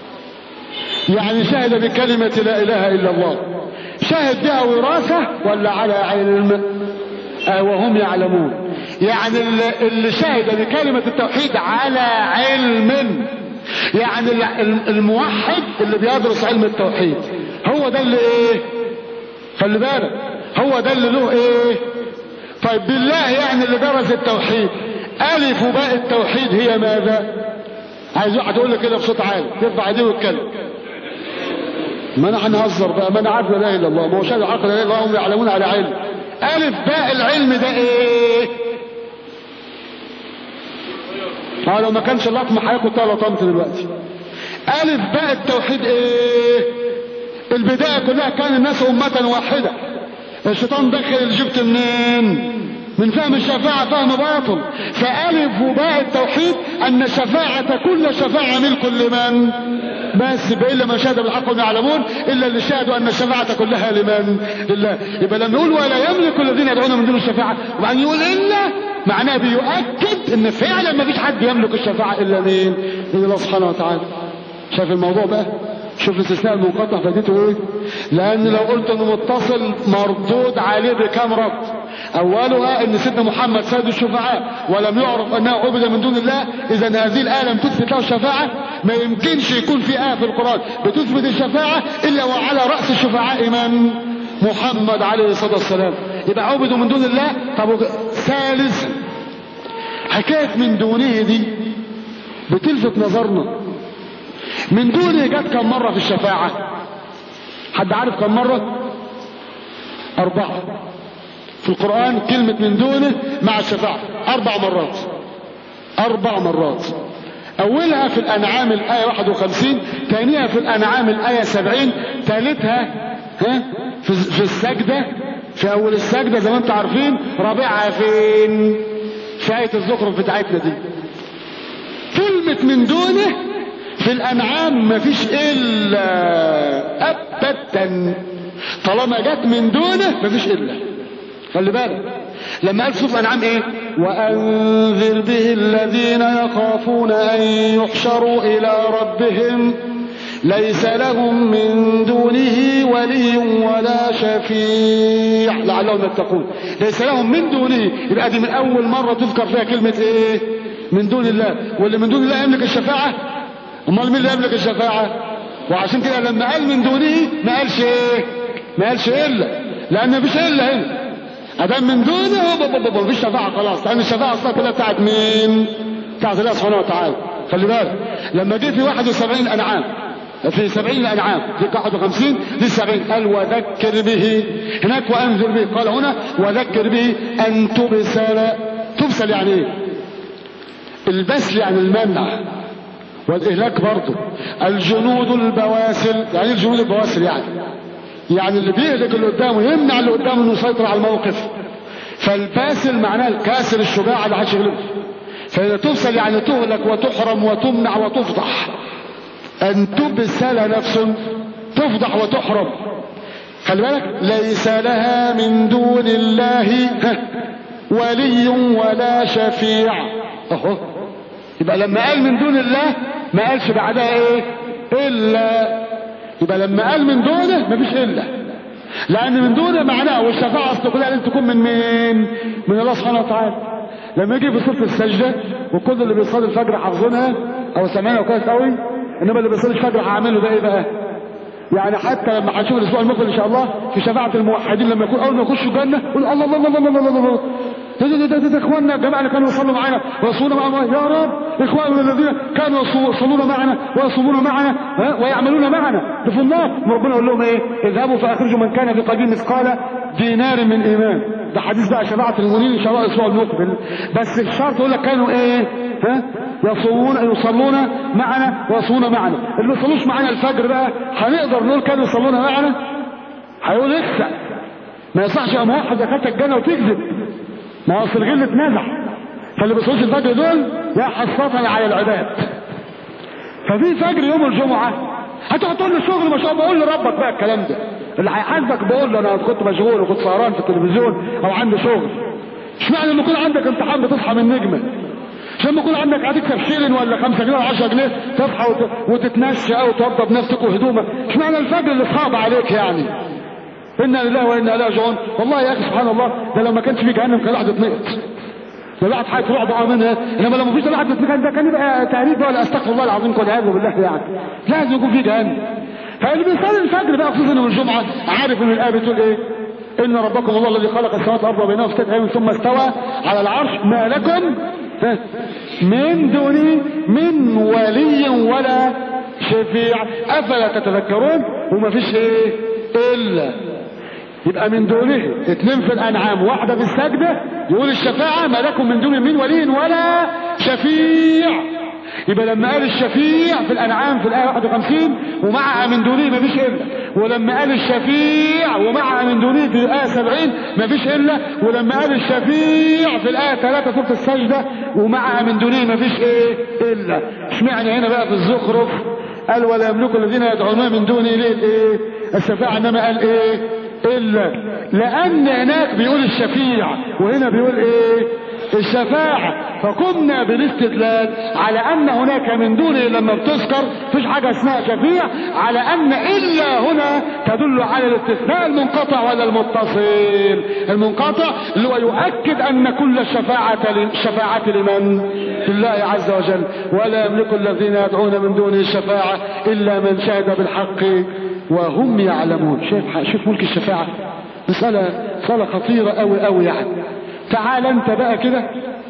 Speaker 1: يعني شهد بكلمة لا اله الا الله شهد بها وراثة ولا على علم آه وهم يعلمون يعني اللي شهد بكلمة التوحيد على علم يعني الموحد اللي بيدرس علم التوحيد هو ده اللي ايه خلي بالك هو ده اللي له ايه طيب بالله يعني اللي درس التوحيد الف باء التوحيد هي ماذا عايز واحد يقول لي كده بصوت عالي ترفع ايديه ويتكلم ما انا هنهزر بقى ما انا عارف لا اله الا الله ما هو شهد الحق لا اله الا الله هم يعلمون على علم الف باء العلم ده ايه اه لو ما كانش اللطم حياكل كنت لطمت دلوقتي الف باء التوحيد ايه البدايه كلها كان الناس امه واحده الشيطان دخل الجبت منين من فهم الشفاعة فهم باطل فألف وباء التوحيد أن الشفاعة كل شفاعة ملك لمن بس إلا من شهد بالحق وما يعلمون إلا اللي شهدوا أن الشفاعة كلها لمن لله يبقى لما يقول ولا يملك الذين يدعون من دون الشفاعة وبعدين يقول إلا معناه بيؤكد ان فعلا ما فيش حد يملك الشفاعة الا مين الا الله سبحانه وتعالى شايف الموضوع بقى شوف الاستثناء المنقطع فائدته ايه لان لو قلت انه متصل مردود عليه بكام رد اولها ان سيدنا محمد سيد الشفعاء ولم يعرف انه عبد من دون الله اذا هذه الايه لم تثبت له الشفاعه ما يمكنش يكون في ايه في القران بتثبت الشفاعه الا وعلى راس الشفعاء من محمد عليه الصلاه والسلام يبقى عبدوا من دون الله طب ثالث حكايه من دونه دي بتلفت نظرنا من دونه جت كم مرة في الشفاعة حد عارف كم مرة أربعة في القرآن كلمة من دونه مع الشفاعة أربع مرات أربع مرات أولها في الأنعام الآية 51 ثانيها في الأنعام الآية 70 ثالثها ها في, في السجدة في أول السجدة زي ما أنتم عارفين رابعها فين في آية الزخرف بتاعتنا دي كلمة من دونه في الانعام مفيش الا ابدا طالما جت من دونه مفيش الا خلي بالك لما قال سوف انعام ايه وانذر به الذين يخافون ان يحشروا الى ربهم ليس لهم من دونه ولي ولا شفيع لعلهم يتقون ليس لهم من دونه يبقى دي من اول مره تذكر فيها كلمه ايه من دون الله واللي من دون الله يملك الشفاعه امال مين اللي يملك الشفاعة وعشان كده لما قال من دونه ما قالش ايه ما قالش الا لان مفيش الا هنا ادام من دونه مفيش شفاعة خلاص لان الشفاعة اصلا كلها بتاعت مين بتاعت الله سبحانه وتعالى خلي بالك لما جه في 71 انعام في 70 انعام دي 51 دي 70 قال وذكر به هناك وانذر به قال هنا وذكر به ان تبسل تبسل يعني ايه البسل يعني المنع والإهلاك برضه الجنود البواسل يعني الجنود البواسل يعني يعني اللي بيهلك اللي قدامه يمنع اللي قدامه انه يسيطر على الموقف فالباسل معناه الكاسر الشجاع اللي هيشغله فإذا تبسل يعني تهلك وتحرم وتمنع وتفضح أن تبسل نفس تفضح وتحرم خلي بالك ليس لها من دون الله ولي ولا شفيع اهو يبقى لما قال من دون الله ما قالش بعدها ايه الا يبقى لما قال من دونه مفيش الا لان من دونه معناه والشفاعه اصل كلها لازم تكون من مين من الله سبحانه وتعالى لما يجي في صلاه السجده وكل اللي بيصلي الفجر حافظينها او سامعينها كويس قوي انما اللي بيصلي الفجر هعمله ده ايه بقى يعني حتى لما هنشوف الاسبوع المقبل ان شاء الله في شفاعه الموحدين لما يكون اول ما يخشوا الجنه يقول الله الله الله الله الله, الله, الله ده ده ده ده اخواننا الجماعه اللي كانوا يصلوا معانا ويصومون معنا يا رب اخواننا الذين كانوا يصلون معنا ويصومون معنا ويعملون معنا ده في النار ربنا يقول لهم ايه اذهبوا فاخرجوا من كان في قلبه مثقال دينار من ايمان ده حديث بقى شفاعه المؤمنين ان شاء الله الاسبوع المقبل بس الشرط يقول لك كانوا ايه ها يصومون يصلون معنا ويصومون معنا اللي ما يصلوش معنا الفجر بقى هنقدر نقول كانوا يصلون معنا هيقول لسه ما يصحش يا واحد دخلت الجنه وتكذب ما هو اصل الغل اتنزع فاللي بيصلوش الفجر دول يا حسرة على العباد ففي فجر يوم الجمعة هتقعد تقول له شغل ما شاء الله قول لربك بقى الكلام ده اللي هيحاسبك بقول له انا كنت مشغول وكنت سهران في التلفزيون او عندي شغل اشمعنى لما يكون عندك امتحان بتصحى من نجمه عشان لما يكون عندك هتكسب شيلن ولا 5 جنيه ولا 10 جنيه تصحى وت... وتتمشى او توضب نفسك وهدومك اشمعنى الفجر اللي صعب عليك يعني انا لله وانا اليه راجعون والله يا اخي سبحان الله ده لو ما كانش في جهنم كان الواحد اتنقط ده الواحد هيطلع بقى منها انما لو ما فيش الواحد اتنقط ده كان يبقى تهريج ولا استغفر الله العظيم والعياذ بالله يعني لازم يكون في جهنم فاللي بيصلي الفجر بقى خصوصا يوم الجمعه عارف ان الايه بتقول ايه ان ربكم الله الذي خلق السماوات والارض وبينهما في ستة ايام ثم استوى على العرش ما لكم من دونه من ولي ولا شفيع افلا تتذكرون وما فيش ايه الا يبقى من دونه اتنين في الانعام واحدة في السجدة يقول الشفاعة ما لكم من دون من ولي ولا شفيع يبقى لما قال الشفيع في الانعام في الايه 51 ومعها من دونه ما فيش الا ولما قال الشفيع ومعها من دونه في الايه 70 ما فيش الا ولما قال الشفيع في الايه 3 سوره السجده ومعها من دونه ما فيش ايه الا اشمعنى هنا بقى في الزخرف قال ولا يملك الذين يدعون من دونه ليه الايه الشفاعه انما قال ايه الا لان هناك بيقول الشفيع وهنا بيقول ايه الشفاعة فقمنا بالاستدلال على ان هناك من دونه لما بتذكر فيش حاجة اسمها شفيع على ان الا هنا تدل على الاستثناء المنقطع ولا المتصل المنقطع اللي هو يؤكد ان كل الشفاعة الشفاعة لمن لله عز وجل ولا يملك الذين يدعون من دونه الشفاعة الا من شهد بالحق وهم يعلمون شوف شوف ملك الشفاعة مسألة مسألة خطيرة قوي قوي يعني تعال انت بقى كده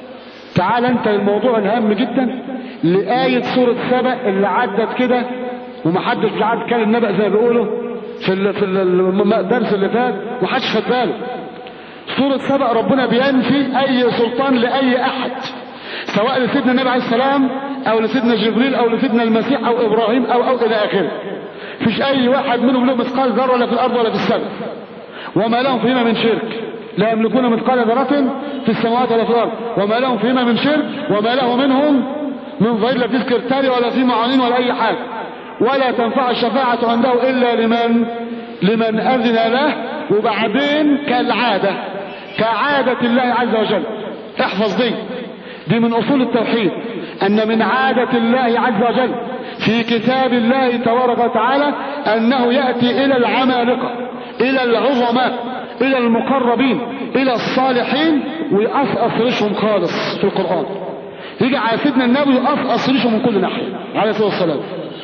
Speaker 1: تعال انت الموضوع الهام جدا لآية سورة سبأ اللي عدت كده ومحدش عاد كان النبأ زي ما بيقولوا في ال في الدرس اللي فات ومحدش خد باله سورة سبأ ربنا بينفي أي سلطان لأي أحد سواء لسيدنا النبي عليه السلام أو لسيدنا جبريل أو لسيدنا المسيح أو إبراهيم أو أو إلى آخره فيش أي واحد منهم له مثقال ذرة ولا في الأرض ولا في السماء وما لهم فيما من شرك لا يملكون مثقال ذرة في السماوات ولا في الأرض وما لهم فيما من شرك وما له منهم من ظهير لا في سكرتاري ولا في معانين ولا أي حاجة ولا تنفع الشفاعة عنده إلا لمن لمن أذن له وبعدين كالعادة كعادة الله عز وجل احفظ دي دي من أصول التوحيد أن من عادة الله عز وجل في كتاب الله تبارك وتعالى أنه يأتي إلى العمالقة إلى العظماء الى المقربين الى الصالحين ويقصقص ريشهم خالص في القرآن يجي على سيدنا النبي يقصقص ريشهم من كل ناحية عليه الصلاة والسلام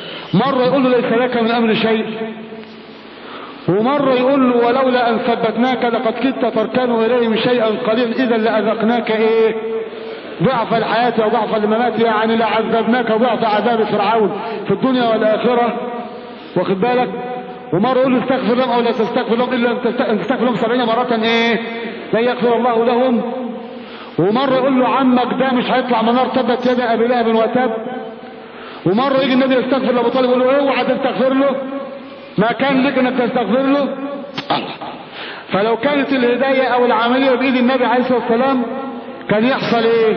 Speaker 1: مرة يقول له ليس لك من امر شيء ومرة يقول له ولولا ان ثبتناك لقد كدت تركن اليهم شيئا قليلا اذا لاذقناك ايه ضعف الحياة وضعف الممات يعني لعذبناك ضعف عذاب فرعون في الدنيا والاخرة واخد بالك ومرة يقول له استغفر لهم او لا تستغفر لهم الا ان تستغفر لهم سبعين مرة ايه لا يغفر الله لهم ومرة يقول له عمك ده مش هيطلع من نار تبت يد ابي لهب وتب ومرة يجي النبي يستغفر لابو طالب يقول له اوعى تستغفر له ما كان لك انك تستغفر له الله فلو كانت الهداية او العملية بايد النبي عليه الصلاة والسلام كان يحصل ايه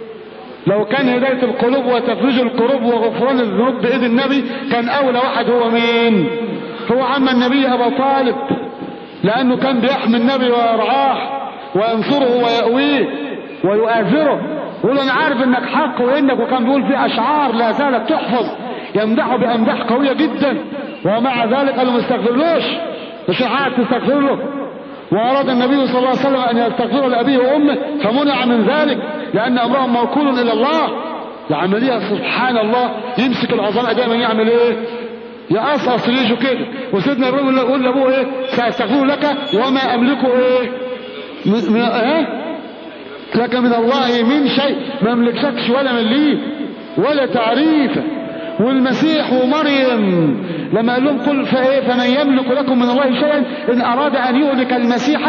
Speaker 1: لو كان هداية القلوب وتفريج القلوب وغفران الذنوب بايد النبي كان اولى واحد هو مين هو عم النبي أبا طالب لأنه كان بيحمي النبي ويرعاه وينصره ويأويه ويؤازره يقول أنا عارف إنك حق وإنك وكان بيقول في أشعار لا زالت تحفظ يمدحه بأمداح قوية جدا ومع ذلك قالوا ما استغفرلوش مش عاد تستغفر له وأراد النبي صلى الله عليه وسلم أن يستغفر لأبيه وأمه فمنع من ذلك لأن أمرهم موكول إلى الله العملية سبحان الله يمسك العظماء دائما يعمل ايه يقصقص ريشه كده وسيدنا ابراهيم يقول لابوه ايه ساستغفر لك وما املكه ايه من ايه لك من الله من شيء ما املكشكش ولا مليه ولا تعريفه والمسيح ومريم لما قال لهم قل فايه فمن يملك لكم من الله شيئا ان اراد ان يهلك المسيح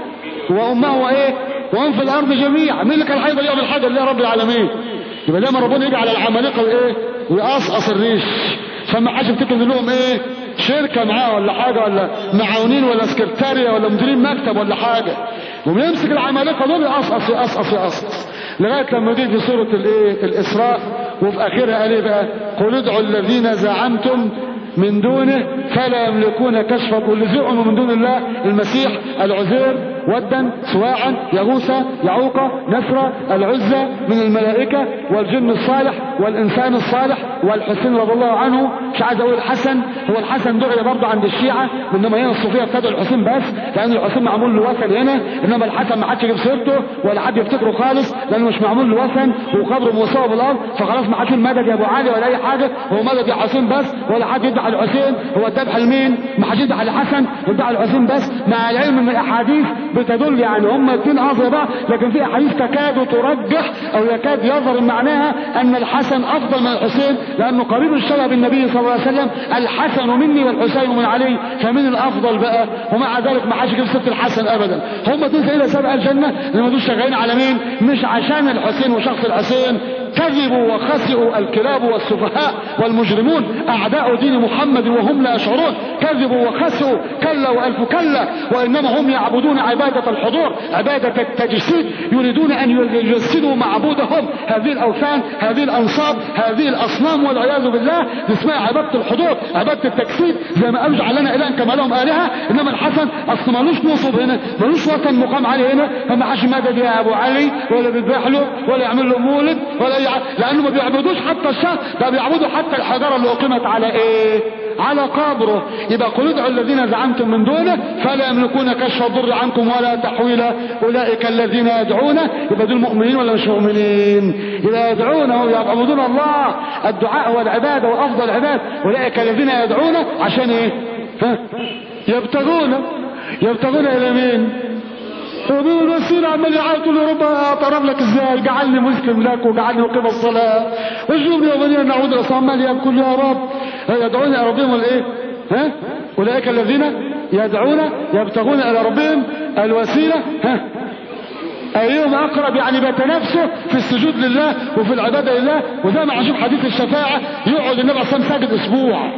Speaker 1: وامه ايه وهم في الارض جميعا مين اللي كان هيقدر يعمل حاجه الا رب العالمين يبقى دايما ربنا يجي على العمالقه وايه ويقصقص الريش فما حاجة يفتكر لهم ايه شركة معاه ولا حاجة ولا معاونين ولا سكرتارية ولا مديرين مكتب ولا حاجة وبيمسك العمالقة دول يقصقص يقصقص يقصقص لغاية لما يجي في سورة الايه الاسراء وفي اخرها قال ايه بقى قل ادعوا الذين زعمتم من دونه فلا يملكون كشف كل زعم من دون الله المسيح العزير ودا سواعا يغوث يعوق نسرة العزة من الملائكة والجن الصالح والإنسان الصالح والحسين رضي الله عنه مش عايز أقول الحسن هو الحسن دعي برضه عند الشيعة إنما هنا الصوفية ابتدوا الحسين بس لأن الحسين معمول له وثن هنا إنما الحسن ما حدش يجيب سيرته ولا حد يفتكره خالص لأنه مش معمول له وثن وقبره موسوى بالأرض فخلاص ما حدش مدد يا أبو علي ولا أي حاجة هو مدد يا حسين بس ولا حد يدعي الحسين هو الذبح لمين ما حدش يدعي الحسن يدعي الحسين بس مع العلم ان الاحاديث بتدل يعني هم الاثنين اصل بعض لكن في احاديث تكاد ترجح او يكاد يظهر معناها ان الحسن افضل من الحسين لانه قريب الشبه بالنبي صلى الله عليه وسلم الحسن مني والحسين من علي فمن الافضل بقى ومع ذلك ما حدش يجيب سيره الحسن ابدا هم دول الى سبع الجنه لما دول شغالين على مين مش عشان الحسين وشخص الحسين كذبوا وخسئوا الكلاب والسفهاء والمجرمون أعداء دين محمد وهم لا يشعرون كذبوا وخسئوا كلا وألف كلا وإنما هم يعبدون عبادة الحضور عبادة التجسيد يريدون أن يجسدوا معبودهم هذه الأوثان هذه الأنصاب هذه الأصنام والعياذ بالله اسمها عبادة الحضور عبادة التجسيد زي ما قالوا جعلنا إله كما لهم آلهة إنما الحسن أصل ملوش نصب هنا ملوش وطن مقام عليه هنا فما حدش مدد يا أبو علي ولا بيذبح له ولا يعمل له مولد ولا يع... لأنه ما بيعبدوش حتى الشهر ده بيعبدوا حتى الحجارة اللي أقيمت على إيه على قبره يبقى قل ادعوا الذين زعمتم من دونه فلا يملكون كشف الضر عنكم ولا تحويلا اولئك الذين يدعون يبقى دول مؤمنين ولا مش مؤمنين يبقى يدعونه ويعبدون الله الدعاء والعباده وافضل العباد اولئك الذين يدعون عشان ايه ها يبتغون يبتغون الى مين ومين الوسيلة عمال يعيط له رب اعترف لك ازاي جعلني مسلم لك وجعلني مقيم الصلاة وجوبني وبني نعود الى عمال يقول يا رب يدعون الى ربهم الايه ها اولئك الذين يدعون يبتغون الى ربهم الوسيلة ها ايهم اقرب يعني بيتنافسوا في السجود لله وفي العبادة لله وزي ما هنشوف حديث الشفاعة يقعد النبي عليه الصلاة ساجد اسبوع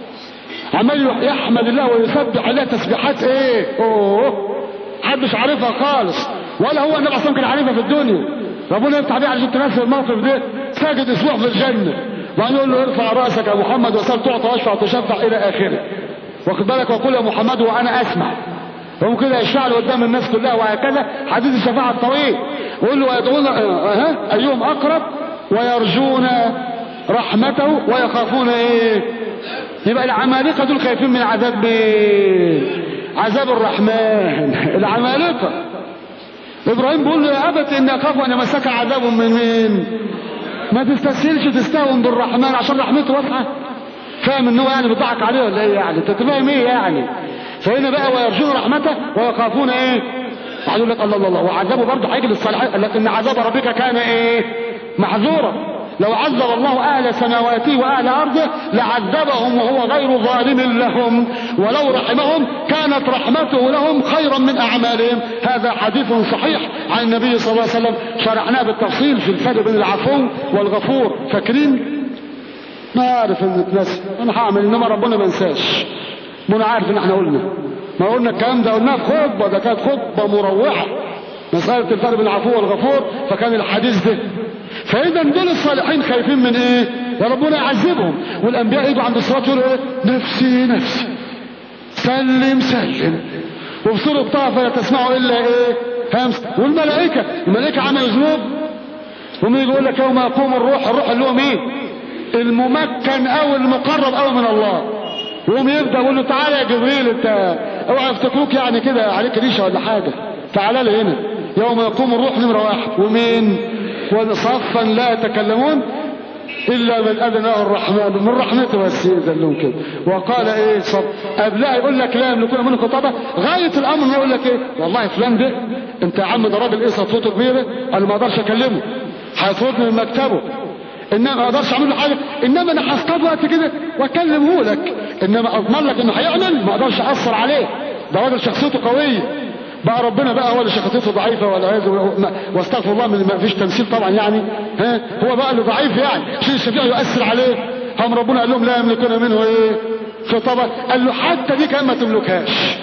Speaker 1: عمال يحمد الله ويسبح عليه تسبيحات ايه اوه محدش عارفها خالص ولا هو النبي اصلا كان عارفها في الدنيا ربنا يفتح بيه عشان تناسب الموقف ده ساجد اسبوع في الجنه وبعدين يقول له ارفع راسك يا محمد وسال تعطى واشفع وتشفع الى اخره واخد بالك وقول يا محمد وانا اسمع هم كده يشفع له قدام الناس كلها وهكذا حديث الشفاعه الطويل ويقول له ويدعون ها ايهم اقرب ويرجون رحمته ويخافون ايه يبقى العمالقه دول خايفين من عذاب مين عذاب الرحمن العمالقة ابراهيم بيقول له يا ابت اني اخاف ان مسك عذاب من مين ما تستسهلش تستهون بالرحمن عشان رحمته واسعه فاهم ان هو يعني بيضحك عليه ولا ايه يعني انت فاهم ايه يعني فهنا بقى ويرجون رحمته ويخافون ايه يقول لك الله الله الله وعذابه برضه هيجي للصالحين قال لك ان عذاب ربك كان ايه محذورا لو عذب الله أهل سماواته وأهل أرضه لعذبهم وهو غير ظالم لهم ولو رحمهم كانت رحمته لهم خيرا من أعمالهم هذا حديث صحيح عن النبي صلى الله عليه وسلم شرحناه بالتفصيل في الفرق بين العفو والغفور فاكرين ما عارف ان اتنسي انا هعمل انما ربنا ما انساش ما انا عارف ان احنا قلنا ما قلنا الكلام ده قلناه في خطبه ده كانت خطبه مروعه مساله الفرق بين العفو والغفور فكان الحديث ده فاذا دول الصالحين خايفين من ايه يا ربنا يعذبهم والانبياء يجوا عند الصلاه يقولوا ايه نفسي نفسي سلم سلم وفي سوره طه فلا تسمعوا الا ايه همس والملائكه الملائكه عملوا ذنوب ومين يقول لك يوم يقوم الروح الروح اللي هو مين الممكن او المقرب او من الله يقوم يبدا يقول له تعالى يا جبريل انت اوعى يفتكروك يعني كده عليك ريشه ولا حاجه تعالى لي هنا يوم يقوم الروح نمره واحد ومين وصفا لا يتكلمون الا من اذن له الرحمن من رحمته بس يأذن لهم كده وقال ايه صف قبلها يقول لك لا يملكون منه خطابه غايه الامر يقول لك ايه والله فلان ده انت يا عم ده راجل ايه صوته كبيره انا ما اقدرش اكلمه هيطردني من مكتبه انما ما اقدرش اعمل له حاجه انما انا هصطاد وقت كده واكلمه لك انما اضمن لك انه هيعمل ما اقدرش اثر عليه ده راجل شخصيته قويه بقى ربنا بقى هو اللي شخصيته ضعيفه ولا عايز واستغفر الله من ما فيش تمثيل طبعا يعني ها هو بقى اللي ضعيف يعني عشان الشفيع يؤثر عليه هم ربنا قال لهم لا يملكون منه ايه خطابه قال له حتى دي كمان ما تملكهاش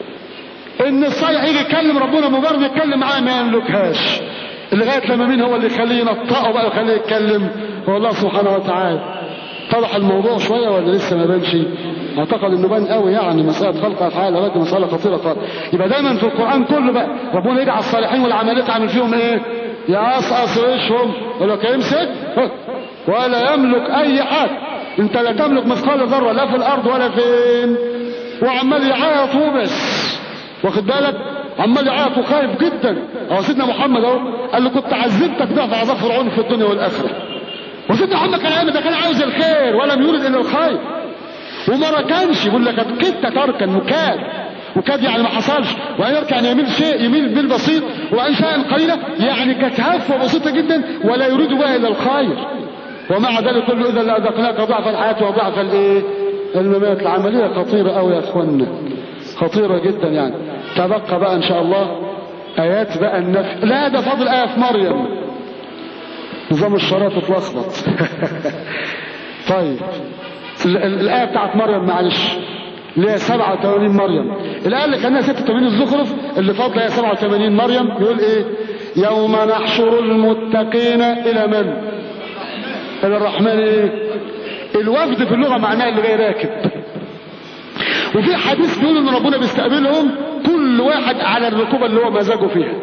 Speaker 1: ان الصالح يجي يكلم ربنا مجرد يتكلم معاه ما يملكهاش لغايه لما مين هو اللي يخليه ينطقه بقى ويخليه يتكلم هو الله سبحانه وتعالى طرح الموضوع شويه ولا لسه ما بانش اعتقد انه بان قوي يعني مساله خلق افعال العباد مساله خطيره خالص يبقى دايما في القران كله بقى ربنا يجعل الصالحين والعمالقه عامل فيهم ايه يقصقص وشهم يقول لك امسك ولا يملك اي حاجه انت لا تملك مثقال ذره لا في الارض ولا فين وعمال يعيط وبس واخد بالك عمال يعيط وخايف جدا هو سيدنا محمد اهو قال له كنت عذبتك ضعف عذاب فرعون في الدنيا والاخره وسيدنا محمد كان عامل ده كان عاوز الخير ولم يرد الا الخير وما ركنش يقول لك كدت تركا وكاد وكاد يعني ما حصلش وان يركع يعني يميل شيء يميل بالبسيط وان شيء قليلا يعني كانت هفه بسيطه جدا ولا يريد بها الا الخير ومع ذلك كله اذا لاذقناك ضعف الحياه وضعف الايه الممات العمليه خطيره قوي يا اخوانا خطيره جدا يعني تبقى بقى ان شاء الله ايات بقى النفي لا ده فاضل ايه في مريم نظام الشرايط اتلخبط طيب الآية بتاعت مريم معلش اللي هي 87 مريم الآية اللي كانها 86 الزخرف اللي فاضله هي 87 مريم يقول ايه يوم نحشر المتقين الى من الى الرحمن ايه الوفد في اللغة معناه اللي جاي راكب وفي حديث بيقول ان ربنا بيستقبلهم كل واحد على الركوبة اللي هو مزاجه فيها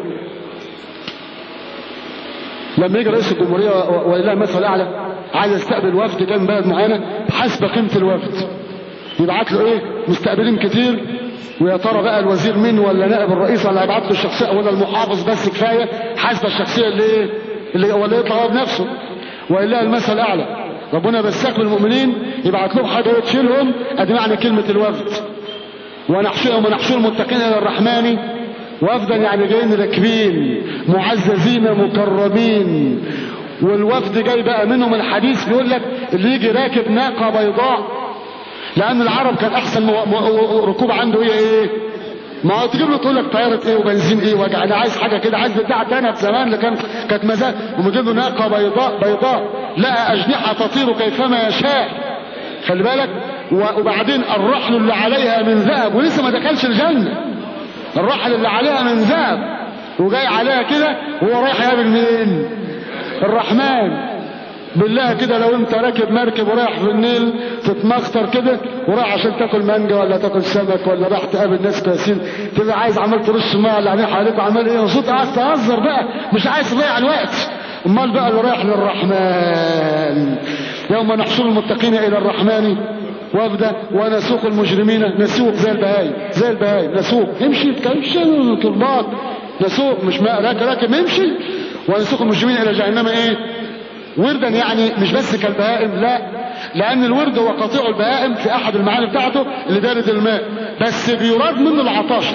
Speaker 1: لما يجي رئيس الجمهورية ولله المثل الاعلى عايز يستقبل وفد جاي من بلد معينة حسب قيمة الوفد يبعت له ايه مستقبلين كتير ويا ترى بقى الوزير مين ولا نائب الرئيس ولا هيبعت له الشخصيه ولا المحافظ بس كفايه حسب الشخصيه اللي ايه اللي ولا يطلع هو بنفسه والا المثل الاعلى ربنا بيستقبل المؤمنين يبعت لهم حاجه تشيلهم ادي معنى كلمه الوفد ونحشرهم ونحشر المتقين الى الرحمن وفدا يعني جايين راكبين معززين مكرمين والوفد جاي بقى منهم الحديث بيقول لك اللي يجي راكب ناقه بيضاء لان العرب كان احسن مو... مو... ركوب عنده هي ايه ما هو تجيب له تقول لك طياره ايه وبنزين ايه وجع انا عايز حاجه كده عايز بتاع تانية في زمان اللي كان كانت مزاج ومجيب له ناقه بيضاء بيضاء لها اجنحه تطير كيفما يشاء خلي بالك وبعدين الرحل اللي عليها من ذهب ولسه ما دخلش الجنه الرحل اللي عليها من ذهب وجاي عليها كده وهو رايح يقابل مين الرحمن بالله كده لو انت راكب مركب ورايح في النيل تتمخطر كده ورايح عشان تاكل مانجا ولا تاكل سمك ولا رايح تقابل ناس كويسين تبقى عايز عمال ترش ميه اللي عليه حواليك وعمال ايه مبسوط قاعد تهزر بقى مش عايز تضيع الوقت امال بقى اللي رايح للرحمن يوم نحشر المتقين الى الرحمن وفدا ونسوق المجرمين نسوق زي البهايم زي البهايم نسوق امشي تكمشي كرباط نسوق مش ما راكب راكب امشي ونسوق المجرمين الى جهنم ايه وردا يعني مش بس كالبهائم لا لان الورد هو قطيع البهائم في احد المعاني بتاعته اللي دارد الماء بس بيراد منه العطاشة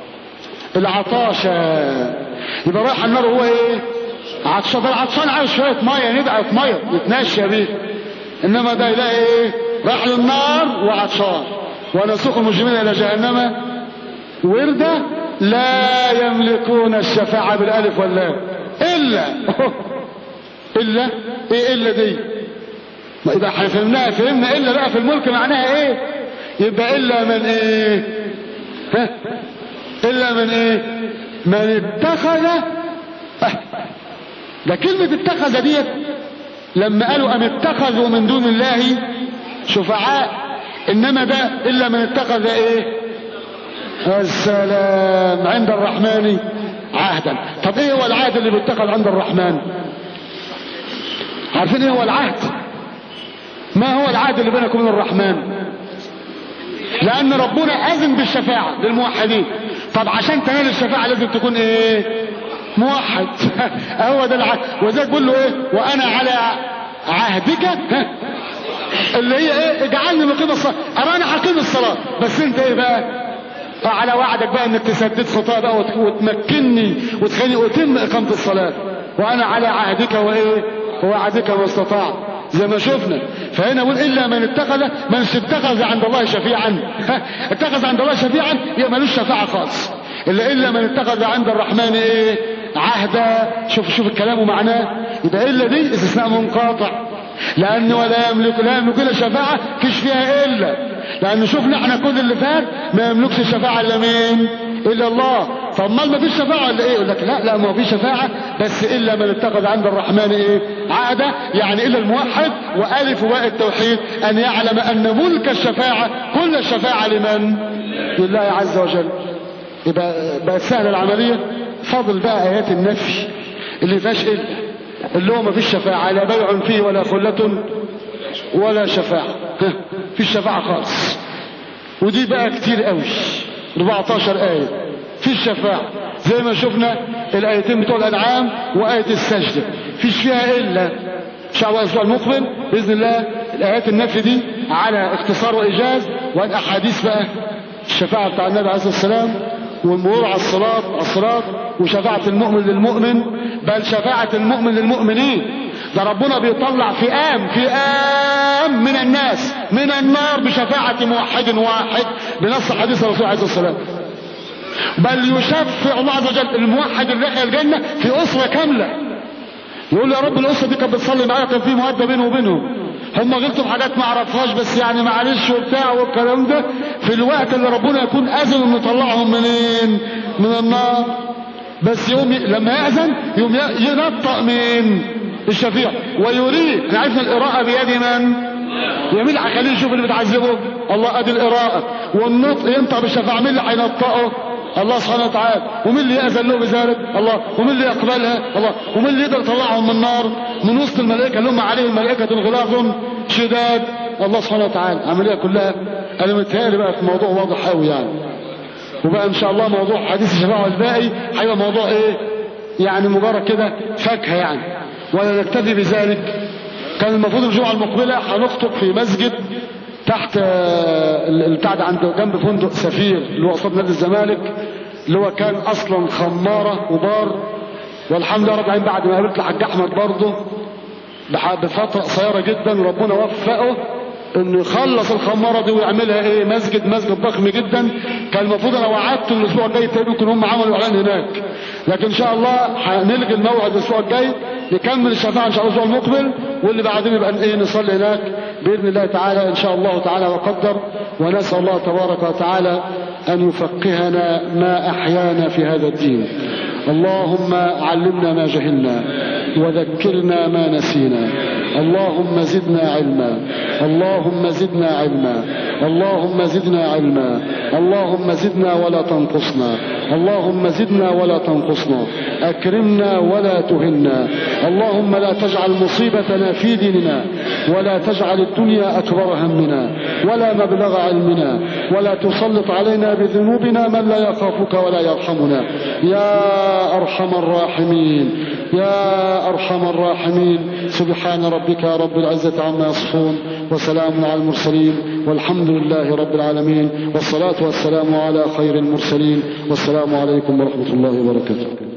Speaker 1: العطاشة يبقى رايح النار هو ايه عطشان ده العطشان عايز شوية مية ندعة مية يتنشى بيه انما ده يلاقي ايه راح للنار وعطشان ونسوق المجرمين الى جهنم وردة لا يملكون الشفاعة بالالف واللام الا الا ايه الا دي ما يبقى احنا فهمناها فهمنا الا بقى في الملك معناها ايه يبقى الا من ايه ها الا من ايه من اتخذ اه. ده كلمة اتخذ ديت لما قالوا ام اتخذوا من دون الله شفعاء انما ده الا من اتخذ ايه السلام عند الرحمن عهدا طب ايه هو العهد اللي بيتخذ عند الرحمن عارفين ايه هو العهد ما هو العهد اللي بينك وبين الرحمن لان ربنا اذن بالشفاعة للموحدين طب عشان تنال الشفاعة لازم تكون ايه موحد هو ده العهد وذلك بيقول له ايه وانا على عهدك اللي هي ايه اجعلني مقيم الصلاة اما انا حقيم الصلاة بس انت ايه بقى على وعدك بقى انك تسدد خطاه بقى وتمكنني وتخليني اتم اقامة الصلاة وانا على عهدك وايه ووعدك ما استطاع زي ما شفنا فهنا نقول الا من اتخذ من اتخذ عند الله شفيعا اتخذ عند الله شفيعا يبقى ملوش شفاعه خالص الا الا من اتخذ عند الرحمن ايه عهدا شوف شوف الكلام ومعناه يبقى الا دي استثناء منقاطع لانه ولا يملك لا يملك الا شفاعه فيش فيها الا لان شفنا احنا كل اللي فات ما يملكش الشفاعه الا مين الا الله طب ما ما فيش شفاعه ولا ايه يقول لك لا لا ما فيش شفاعه بس الا من اتخذ عند الرحمن ايه عاده يعني الا الموحد والف باء التوحيد ان يعلم ان ملك الشفاعه كل الشفاعه لمن لله عز وجل يبقى بقت سهله العمليه فضل بقى ايات النفي اللي فيهاش الا اللي هو ما فيش شفاعه لا بيع فيه ولا خله ولا شفاعه في الشفاعه خالص ودي بقى كتير قوي 14 آية في الشفاعة زي ما شفنا الآيتين بتوع الأنعام وآية السجدة فيش فيها إلا إن شاء الله الأسبوع المقبل بإذن الله الآيات النفي دي على اختصار وإيجاز والأحاديث بقى الشفاعة بتاع النبي عليه الصلاة والسلام والمرور على الصراط على الصراط وشفاعة المؤمن للمؤمن بل شفاعة المؤمن للمؤمنين ده ربنا بيطلع فئام فئام من الناس من النار بشفاعة موحد واحد بنص حديث الرسول عليه الصلاة والسلام بل يشفع الله عز وجل الموحد اللي دخل الجنة في أسرة كاملة يقول يا رب الاسره دي كانت بتصلي معايا كان في مؤدة بينه وبينهم هم غلطوا في حاجات ما اعرفهاش بس يعني معلش وبتاع والكلام ده في الوقت اللي ربنا يكون اذن انه يطلعهم منين من النار بس يوم ي... لما يأذن يوم ي... ينطق من الشفيع ويريد احنا عرفنا القراءة بيد من يمين هيخليه يشوف اللي بتعذبه الله ادي القراءة والنطق ينطق بالشفاعة مين اللي هينطقه الله سبحانه وتعالى ومين اللي يأذن له بذلك الله ومين اللي يقبلها الله ومين اللي يقدر يطلعهم من النار من وسط الملائكة اللي هم عليهم ملائكة غلاظ شداد الله سبحانه وتعالى عملية كلها انا متهيألي بقى في موضوع واضح قوي يعني وبقى ان شاء الله موضوع حديث الشفاعة والباقي هيبقى موضوع ايه يعني مجرد كده فاكهة يعني ولا نكتفي بذلك كان المفروض الجمعة المقبلة هنخطب في مسجد تحت بتاع ده عند جنب فندق سفير اللي هو قصاد نادي الزمالك اللي هو كان اصلا خمارة وبار والحمد لله رب العالمين بعد ما قابلت الحاج احمد برضه بفترة قصيرة جدا ربنا وفقه انه يخلص الخمارة دي ويعملها ايه مسجد مسجد ضخم جدا كان المفروض انا وعدت الاسبوع الجاي تقريبا يكون هم عملوا اعلان هناك لكن ان شاء الله هنلغي الموعد الاسبوع الجاي نكمل الشفاعة ان شاء الله الاسبوع المقبل واللي بعدين يبقى ايه نصلي هناك باذن الله تعالى ان شاء الله تعالى وقدر ونسال الله تبارك وتعالى ان يفقهنا ما احيانا في هذا الدين اللهم علمنا ما جهلنا وذكرنا ما نسينا اللهم زدنا علما اللهم زدنا علما اللهم زدنا علما اللهم زدنا ولا تنقصنا اللهم زدنا ولا تنقصنا اكرمنا ولا تهنا اللهم لا تجعل مصيبتنا في ديننا ولا تجعل الدنيا اكبر همنا ولا مبلغ علمنا ولا تسلط علينا بذنوبنا من لا يخافك ولا يرحمنا يا ارحم الراحمين يا ارحم الراحمين سبحان ربك رب العزه عما يصفون وسلام على المرسلين والحمد لله رب العالمين والصلاه والسلام على خير المرسلين والسلام عليكم ورحمه الله وبركاته